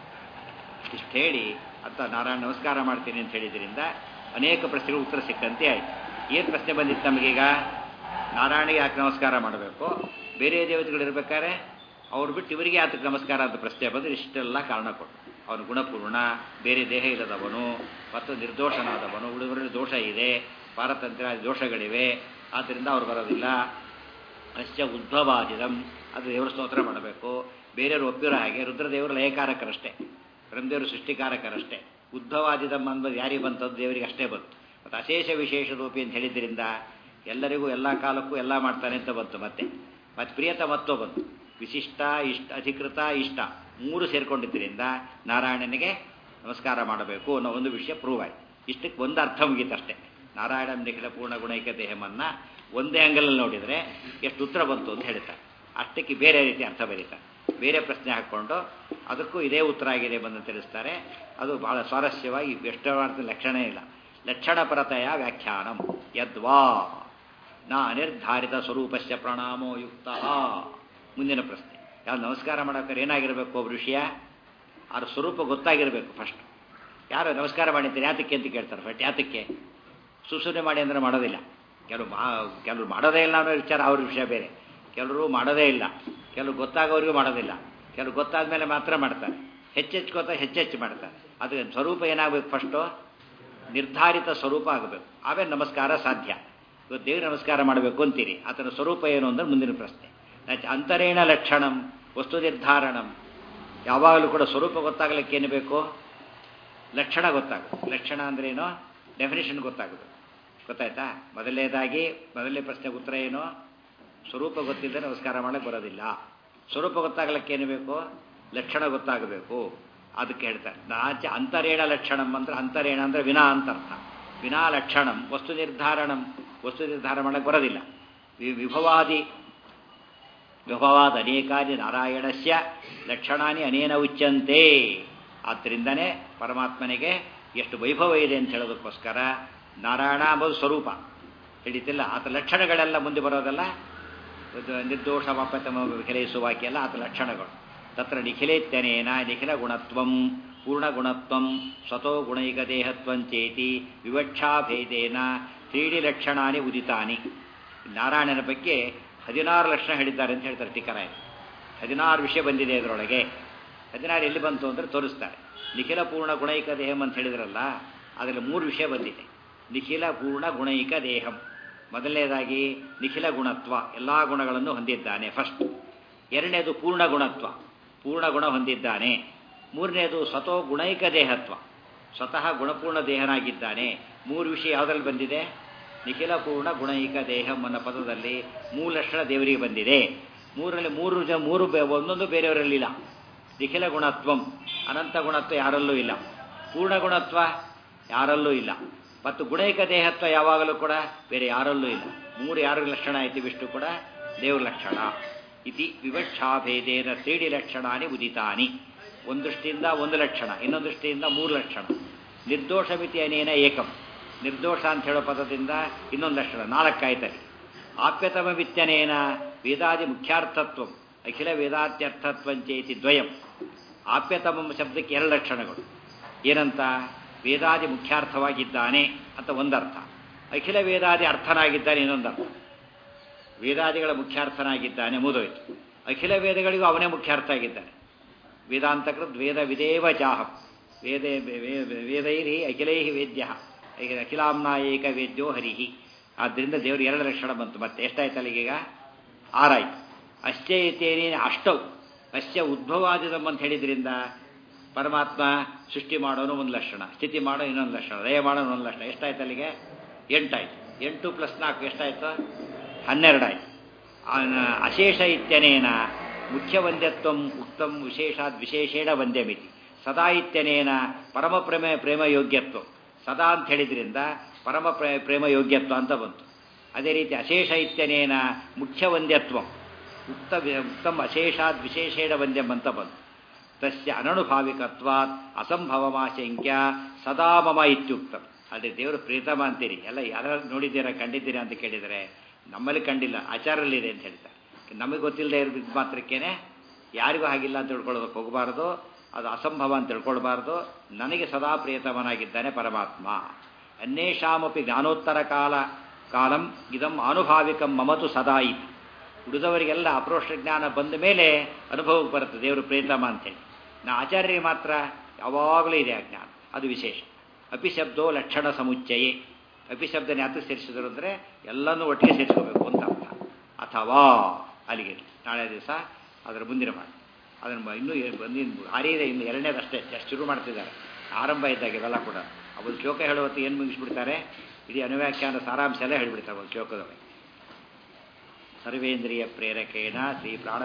ಇಷ್ಟು ಹೇಳಿ ಅಂತ ನಾರಾಯಣ ನಮಸ್ಕಾರ ಮಾಡ್ತೀನಿ ಅಂತ ಹೇಳಿದ್ರಿಂದ ಅನೇಕ ಪ್ರಶ್ನೆಗಳು ಉತ್ತರ ಸಿಕ್ಕಂತೆ ಆಯ್ತು ಏನು ಪ್ರಶ್ನೆ ಬಂದಿತ್ತು ನಮಗೀಗ ನಾರಾಯಣಿಗೆ ಯಾಕೆ ನಮಸ್ಕಾರ ಮಾಡಬೇಕು ಬೇರೆ ದೇವತೆಗಳು ಇರ್ಬೇಕಾದ್ರೆ ಅವ್ರು ಬಿಟ್ಟು ಇವರಿಗೆ ಯಾತಕ್ಕೆ ನಮಸ್ಕಾರ ಅಂತ ಪ್ರಶ್ನೆ ಬಂದರೆ ಇಷ್ಟೆಲ್ಲ ಕಾರಣ ಕೊಟ್ಟು ಅವನು ಗುಣಪೂರ್ಣ ಬೇರೆ ದೇಹ ಇಲ್ಲದವನು ಮತ್ತು ನಿರ್ದೋಷನಾದವನು ಉಳಿದವರಲ್ಲಿ ದೋಷ ಇದೆ ಪಾರತಂತ್ರ್ಯ ದೋಷಗಳಿವೆ ಆದ್ದರಿಂದ ಅವ್ರು ಬರೋದಿಲ್ಲ ಅಶ್ಚ ಉದ್ಭವಾದಿದಂ ಅದು ದೇವರ ಸ್ತೋತ್ರ ಮಾಡಬೇಕು ಬೇರೆಯವರು ಒಪ್ಪಿರೋ ಹಾಗೆ ರುದ್ರದೇವರು ಲಯಕಾರಕರಷ್ಟೇ ಬ್ರಹ್ಮದೇವರು ಸೃಷ್ಟಿಕಾರಕರಷ್ಟೇ ಉದ್ಭವಾದಿದಂ ಅನ್ನೋದು ಯಾರಿಗೆ ಬಂತದ್ದು ದೇವರಿಗೆ ಅಷ್ಟೇ ಬಂತು ಮತ್ತು ಅಶೇಷ ವಿಶೇಷ ರೂಪಿ ಅಂತ ಹೇಳಿದ್ರಿಂದ ಎಲ್ಲರಿಗೂ ಎಲ್ಲ ಕಾಲಕ್ಕೂ ಎಲ್ಲ ಮಾಡ್ತಾನೆ ಅಂತ ಬಂತು ಮತ್ತೆ ಮತ್ತು ಪ್ರಿಯತಮತ್ವ ಬಂತು ವಿಶಿಷ್ಟ ಇಷ್ಟ ಅಧಿಕೃತ ಇಷ್ಟ ಮೂರು ಸೇರ್ಕೊಂಡಿದ್ದರಿಂದ ನಾರಾಯಣನಿಗೆ ನಮಸ್ಕಾರ ಮಾಡಬೇಕು ಅನ್ನೋ ಒಂದು ವಿಷಯ ಪ್ರೂವ್ ಆಯ್ತು ಇಷ್ಟಕ್ಕೆ ಒಂದು ಅರ್ಥ ಮುಗೀತಷ್ಟೇ ನಾರಾಯಣ ನಿಖಿಲ ಪೂರ್ಣ ಗುಣೈಕ ದೇಹಮನ್ನ ಒಂದೇ ಆಂಗಲಲ್ಲಿ ನೋಡಿದರೆ ಎಷ್ಟು ಉತ್ತರ ಬಂತು ಅಂತ ಹೇಳ್ತಾರೆ ಅಷ್ಟಕ್ಕೆ ಬೇರೆ ರೀತಿ ಅರ್ಥ ಬರೀತಾರೆ ಬೇರೆ ಪ್ರಶ್ನೆ ಹಾಕ್ಕೊಂಡು ಅದಕ್ಕೂ ಇದೇ ಉತ್ತರ ಆಗಿದೆ ಬಂದು ತಿಳಿಸ್ತಾರೆ ಅದು ಬಹಳ ಸ್ವಾರಸ್ಯವಾಗಿ ಎಷ್ಟವಾರ್ಥ ಲಕ್ಷಣ ಇಲ್ಲ ಲಕ್ಷಣ ಪರತೆಯ ವ್ಯಾಖ್ಯಾನಂ ಯದ್ವಾ ನಾ ಅನಿರ್ಧಾರಿತ ಸ್ವರೂಪಸ್ಯ ಪ್ರಣಾಮೋ ಯುಕ್ತ ಮುಂದಿನ ಪ್ರಶ್ನೆ ಯಾವ ನಮಸ್ಕಾರ ಮಾಡೋಕ್ಕಾರೆ ಏನಾಗಿರಬೇಕು ಒಬ್ಬ ಋಷಿಯ ಅವ್ರ ಸ್ವರೂಪ ಗೊತ್ತಾಗಿರಬೇಕು ಫಸ್ಟ್ ಯಾರು ನಮಸ್ಕಾರ ಮಾಡಿರ್ತಾರೆ ಯಾತಕ್ಕೆ ಅಂತ ಕೇಳ್ತಾರೆ ಬಟ್ ಯಾತಕ್ಕೆ ಸುಸುನೆ ಮಾಡಿ ಅಂದರೆ ಮಾಡೋದಿಲ್ಲ ಕೆಲವು ಮಾ ಕೆಲವರು ಮಾಡೋದೇ ಇಲ್ಲ ಅನ್ನೋ ವಿಚಾರ ಅವ್ರ ವಿಷಯ ಬೇರೆ ಕೆಲವರು ಮಾಡೋದೇ ಇಲ್ಲ ಕೆಲವು ಗೊತ್ತಾಗೋರಿಗೂ ಮಾಡೋದಿಲ್ಲ ಕೆಲವು ಗೊತ್ತಾದ ಮೇಲೆ ಮಾತ್ರ ಮಾಡ್ತಾರೆ ಹೆಚ್ಚೆಚ್ಕೋತಾ ಹೆಚ್ಚೆಚ್ಚು ಮಾಡ್ತಾರೆ ಅದು ಸ್ವರೂಪ ಏನಾಗಬೇಕು ಫಸ್ಟು ನಿರ್ಧಾರಿತ ಸ್ವರೂಪ ಆಗಬೇಕು ಆಮೇಲೆ ನಮಸ್ಕಾರ ಸಾಧ್ಯ ಇವತ್ತು ದೇವ್ರ ನಮಸ್ಕಾರ ಮಾಡಬೇಕು ಅಂತೀರಿ ಆತನ ಸ್ವರೂಪ ಏನು ಅಂದ್ರೆ ಮುಂದಿನ ಪ್ರಶ್ನೆ ಅಂತರೇಣ ಲಕ್ಷಣಂ ವಸ್ತು ನಿರ್ಧಾರಣಂ ಯಾವಾಗಲೂ ಕೂಡ ಸ್ವರೂಪ ಗೊತ್ತಾಗಲಿಕ್ಕೆ ಏನು ಬೇಕು ಲಕ್ಷಣ ಗೊತ್ತಾಗುತ್ತೆ ಲಕ್ಷಣ ಅಂದ್ರೇನು ಡೆಫಿನೇಷನ್ ಗೊತ್ತಾಗುತ್ತೆ ಗೊತ್ತಾಯ್ತಾ ಮೊದಲನೇದಾಗಿ ಮೊದಲನೇ ಪ್ರಶ್ನೆಗೆ ಉತ್ತರ ಏನು ಸ್ವರೂಪ ಗೊತ್ತಿಲ್ಲದೆ ನಮಸ್ಕಾರ ಮಾಡಕ್ಕೆ ಬರೋದಿಲ್ಲ ಸ್ವರೂಪ ಗೊತ್ತಾಗಲಿಕ್ಕೆ ಏನು ಬೇಕು ಲಕ್ಷಣ ಗೊತ್ತಾಗಬೇಕು ಅದಕ್ಕೆ ಹೇಳ್ತಾರೆ ನಾಚ ಅಂತರೇಣ ಲಕ್ಷಣಂ ಅಂದ್ರೆ ಅಂತರೇಣ ಅಂದ್ರೆ ವಿನಾ ಅಂತ ಅರ್ಥ ವಿನಾ ಲಕ್ಷಣಂ ವಸ್ತು ನಿರ್ಧಾರಣಂ ವಸ್ತು ನಿರ್ಧಾರ ಮಾಡಕ್ಕೆ ಬರೋದಿಲ್ಲ ವಿ- ವಿಭವಾದಿ ವಿಭವಾದ ಅನೇಕಾನಿ ನಾರಾಯಣಸ್ಯ ಲಕ್ಷಣಾನಿ ಅನೇನ ಉಚ್ಚಂತೆ ಆದ್ದರಿಂದನೇ ಪರಮಾತ್ಮನಿಗೆ ಎಷ್ಟು ವೈಭವ ಇದೆ ಅಂತ ಹೇಳೋದಕ್ಕೋಸ್ಕರ ನಾರಾಯಣ ಎಂಬುದು ಸ್ವರೂಪ ಹಿಡಿತಿಲ್ಲ ಆತ ಲಕ್ಷಣಗಳೆಲ್ಲ ಮುಂದೆ ಬರೋದಲ್ಲ ಇದು ನಿರ್ದೋಷ ವಾಪತಮ ವಿಖಲಯಿಸುವಾಕ್ಯ ಎಲ್ಲ ಆತ ಲಕ್ಷಣಗಳು ತತ್ರ ನಿಖಿಲೇತ್ಯನೇನ ನಿಖಿಲ ಗುಣತ್ವಂ ಪೂರ್ಣಗುಣತ್ವಂ ಸ್ವತೋ ಗುಣೈಕ ದೇಹತ್ವಂಚೇತಿ ವಿವಕ್ಷಾಭೇದೇನ ತ್ರೀಡಿ ಲಕ್ಷಣಾನಿ ಉದಿತಾನಿ ನಾರಾಯಣನ ಬಗ್ಗೆ ಹದಿನಾರು ಲಕ್ಷಣ ಹೇಳಿದ್ದಾರೆ ಅಂತ ಹೇಳ್ತಾರೆ ಟೀಕರಾಯ ಹದಿನಾರು ವಿಷಯ ಬಂದಿದೆ ಇದರೊಳಗೆ ಹದಿನಾರು ಎಲ್ಲಿ ಬಂತು ಅಂದರೆ ತೋರಿಸ್ತಾರೆ ನಿಖಿಲ ಪೂರ್ಣ ಗುಣೈಕ ದೇಹಂ ಅಂತ ಹೇಳಿದ್ರಲ್ಲ ಅದರಲ್ಲಿ ಮೂರು ವಿಷಯ ಬಂದಿದೆ ನಿಖಿಲ ಪೂರ್ಣ ಗುಣೈಕ ದೇಹಂ ಮೊದಲನೇದಾಗಿ ನಿಖಿಲ ಗುಣತ್ವ ಎಲ್ಲ ಗುಣಗಳನ್ನು ಹೊಂದಿದ್ದಾನೆ ಫಸ್ಟ್ ಎರಡನೇದು ಪೂರ್ಣ ಗುಣತ್ವ ಪೂರ್ಣ ಗುಣ ಹೊಂದಿದ್ದಾನೆ ಮೂರನೇದು ಸ್ವತೋ ಗುಣೈಕ ದೇಹತ್ವ ಸ್ವತಃ ಗುಣಪೂರ್ಣ ದೇಹನಾಗಿದ್ದಾನೆ ಮೂರು ವಿಷಯ ಯಾವುದ್ರಲ್ಲಿ ಬಂದಿದೆ ನಿಖಿಲ ಪೂರ್ಣ ಗುಣೈಕ ದೇಹಂ ಅನ್ನೋ ಪದದಲ್ಲಿ ಮೂರು ಲಕ್ಷಣ ದೇವರಿಗೆ ಬಂದಿದೆ ಮೂರರಲ್ಲಿ ಮೂರು ಜ ಮೂರು ಬೆ- ಒಂದೊಂದು ಬೇರೆಯವರಲ್ಲಿಲ್ಲ ನಿಖಿಲ ಗುಣತ್ವಂ ಅನಂತ ಗುಣತ್ವ ಯಾರಲ್ಲೂ ಇಲ್ಲ ಪೂರ್ಣ ಗುಣತ್ವ ಯಾರಲ್ಲೂ ಇಲ್ಲ ಮತ್ತು ಗುಣೈಕ ದೇಹತ್ವ ಯಾವಾಗಲೂ ಕೂಡ ಬೇರೆ ಯಾರಲ್ಲೂ ಇಲ್ಲ ಮೂರು ಯಾರ ಲಕ್ಷಣ ಐತಿ ವಿಷ್ಣು ಕೂಡ ದೇವ್ರ ಲಕ್ಷಣ ಇತಿ ವಿವಕ್ಷಾಭೇದೇನ ತ್ರೀಡಿ ಲಕ್ಷಣಾನಿ ಉದಿತಾನಿ ಒಂದು ದೃಷ್ಟಿಯಿಂದ ಒಂದು ಲಕ್ಷಣ ಇನ್ನೊಂದು ದೃಷ್ಟಿಯಿಂದ ಮೂರು ಲಕ್ಷಣ ನಿರ್ದೋಷ ಮಿತಿ ಅನೇನ ಏಕಂ ನಿರ್ದೋಷ ಅಂತ ಹೇಳೋ ಪದದಿಂದ ಇನ್ನೊಂದು ಲಕ್ಷಣ ನಾಲ್ಕಾಯ್ತಲ್ಲಿ ಆಪ್ಯತಮ ವಿತ್ಯನೇನ ವೇದಾದಿ ಮುಖ್ಯಾರ್ಥತ್ವ ಅಖಿಲ ವೇದಾತ್ಯರ್ಥತ್ವಂಚೇತಿ ದ್ವಯಂ ಆಪ್ಯತಮ ಶಬ್ದಕ್ಕೆ ಎರಡು ಲಕ್ಷಣಗಳು ಏನಂತ ವೇದಾದಿ ಮುಖ್ಯಾರ್ಥವಾಗಿದ್ದಾನೆ ಅಂತ ಒಂದರ್ಥ ಅಖಿಲ ವೇದಾದಿ ಅರ್ಥನಾಗಿದ್ದಾನೆ ಇನ್ನೊಂದರ್ಥ ವೇದಾದಿಗಳ ಮುಖ್ಯಾರ್ಥನಾಗಿದ್ದಾನೆ ಮುದೋಯ್ತು ಅಖಿಲ ವೇದಗಳಿಗೂ ಅವನೇ ಮುಖ್ಯಾರ್ಥ ಆಗಿದ್ದಾನೆ ವೇದಾಂತಕೃತ್ ವೇದ ವಿದೇವ ಚಾಹಂ ವೇದೇ ವೇದೈರಿ ಅಖಿಲೈ ವೇದ್ಯ ಅಖಿಲಾಂನಾಯೇಕ ವೇದ್ಯೋ ಹರಿಹಿ ಆದ್ದರಿಂದ ದೇವರು ಎರಡು ಲಕ್ಷಣ ಬಂತು ಮತ್ತೆ ಎಷ್ಟಾಯ್ತು ಅಲ್ಲಿಗೀಗ ಆರಾಯ್ತು ಅಷ್ಟೇ ಇತೇನೇ ಅಷ್ಟೌ ಅಶ್ಯ ಉದ್ಭವಾದಿದಂ ಅಂತ ಹೇಳಿದ್ರಿಂದ ಪರಮಾತ್ಮ ಸೃಷ್ಟಿ ಮಾಡೋನು ಒಂದು ಲಕ್ಷಣ ಸ್ಥಿತಿ ಮಾಡೋ ಇನ್ನೊಂದು ಲಕ್ಷಣ ಲಯ ಮಾಡೋನು ಒಂದು ಲಕ್ಷಣ ಎಷ್ಟಾಯ್ತು ಅಲ್ಲಿಗೆ ಎಂಟಾಯ್ತು ಎಂಟು ಪ್ಲಸ್ ನಾಲ್ಕು ಎಷ್ಟಾಯ್ತು ಹನ್ನೆರಡಾಯ್ತು ಆ- ಅಶೇಷ ಇತ್ಯನೇನ ಮುಖ್ಯ ವಂದ್ಯತ್ವ ಉಕ್ತಂ ವಿಶೇಷಾದ್ ವಿಶೇಷೇಣ ವಂದ್ಯಮಿತಿ ಸದಾ ಇತ್ಯನೇನ ಪರಮ ಪ್ರೇಮ ಪ್ರೇಮ ಯೋಗ್ಯತ್ವ ಸದಾ ಅಂತ ಹೇಳಿದ್ರಿಂದ ಪರಮ ಪ್ರೇ- ಪ್ರೇಮ ಯೋಗ್ಯತ್ವ ಅಂತ ಬಂತು ಅದೇ ರೀತಿ ಅಶೇಷ ಇತ್ಯನೇನ ಮುಖ್ಯ ವಂದ್ಯತ್ವ ಉಕ್ತ ಉಕ್ತಂ ಅಶೇಷಾದ್ ವಿಶೇಷೇಣ ವಂದ್ಯಂ ಅಂತ ಬಂತು ತಸ್ಯ ಅನನುಭಾವಿಕತ್ವಾತ್ ಅಸಂಭವಮಾಶಂಕ್ಯ ಸದಾ ಮಮ ಇತ್ಯುಕ್ತಂ ಅಲ್ಲಿ ದೇವರು ಪ್ರೀತಮ ಅಂತೀರಿ ಎಲ್ಲ ಯಾರು ನೋಡಿದ್ದೀರಾ ಕಂಡಿದ್ದೀರಾ ಅಂತ ಕೇಳಿದರೆ ನಮ್ಮಲ್ಲಿ ಕಂಡಿಲ್ಲ ಆಚಾರಲ್ಲಿದೆ ಅಂತ ಹೇಳ್ತಾರೆ ನಮಗೆ ಗೊತ್ತಿಲ್ಲದೆ ಇರೋದು ಮಾತ್ರಕ್ಕೇನೆ ಯಾರಿಗೂ ಹಾಗಿಲ್ಲ ಅಂತ ತಿಳ್ಕೊಳ್ಳೋದಕ್ಕೆ ಹೋಗಬಾರ್ದು ಅದು ಅಸಂಭವ ಅಂತ ತಿಳ್ಕೊಳ್ಬಾರ್ದು ನನಗೆ ಸದಾ ಪ್ರಿಯತಮನಾಗಿದ್ದಾನೆ ಪರಮಾತ್ಮ ಅನ್ಯೇಷಾಮಪಿ ಜ್ಞಾನೋತ್ತರ ಕಾಲ ಕಾಲಂ ಇದಂ ಆನುಭಾವಿಕಂ ಮಮತು ಸದಾ ಇತಿ ಉಳಿದವರಿಗೆಲ್ಲ ಅಪ್ರೋಷ್ಟ ಜ್ಞಾನ ಬಂದ ಮೇಲೆ ಅನುಭವಕ್ಕೆ ಬರುತ್ತೆ ದೇವರು ಪ್ರೇತಮ ಅಂತೇಳಿ ನಾ ಆಚಾರ್ಯರಿಗೆ ಮಾತ್ರ ಯಾವಾಗಲೂ ಇದೆ ಆ ಜ್ಞಾನ ಅದು ವಿಶೇಷ ಅಪಿಶಬ್ದೋ ಲಕ್ಷಣ ಸಮುಚ್ಚಯೇ ಅಪಿಶಬ್ದನ ಯಾತಕ್ಕೆ ಸೇರಿಸಿದ್ರು ಅಂದರೆ ಎಲ್ಲನೂ ಒಟ್ಟಿಗೆ ಸೇರಿಸ್ಕೋಬೇಕು ಅಂತ ಅರ್ಥ ಅಥವಾ ಅಲ್ಲಿಗೆ ನಾಳೆ ದಿವಸ ಅದರ ಮುಂದಿನ ಮಾಡಿ ಅದನ್ನು ಇನ್ನೂ ಎ- ಮುಂದಿನ ಆರಿದೆ ಇನ್ನು ಎರಡನೇದಷ್ಟೇ just ಶುರು ಮಾಡ್ತಿದ್ದಾರೆ ಆರಂಭ ಇದ್ದಾಗ ಇವೆಲ್ಲ ಕೂಡ ಅವರು ಶ್ಲೋಕ ಹೇಳುವತ್ತು ಏನು ಮುಗಿಸ್ಬಿಡ್ತಾರೆ ಇಡೀ ಅನುವ್ಯಾಖ್ಯಾನ ಸಾರಾಂಶ ಎಲ್ಲ ಹೇಳಿಬಿಡ್ತಾರೆ ಒಂದು ಶ್ಲೋಕದೊಳಗೆ ಸರ್ವೇಂದ್ರಿಯ ಪ್ರೇರಕೇಣ ಶ್ರೀ ಪ್ರಾಣ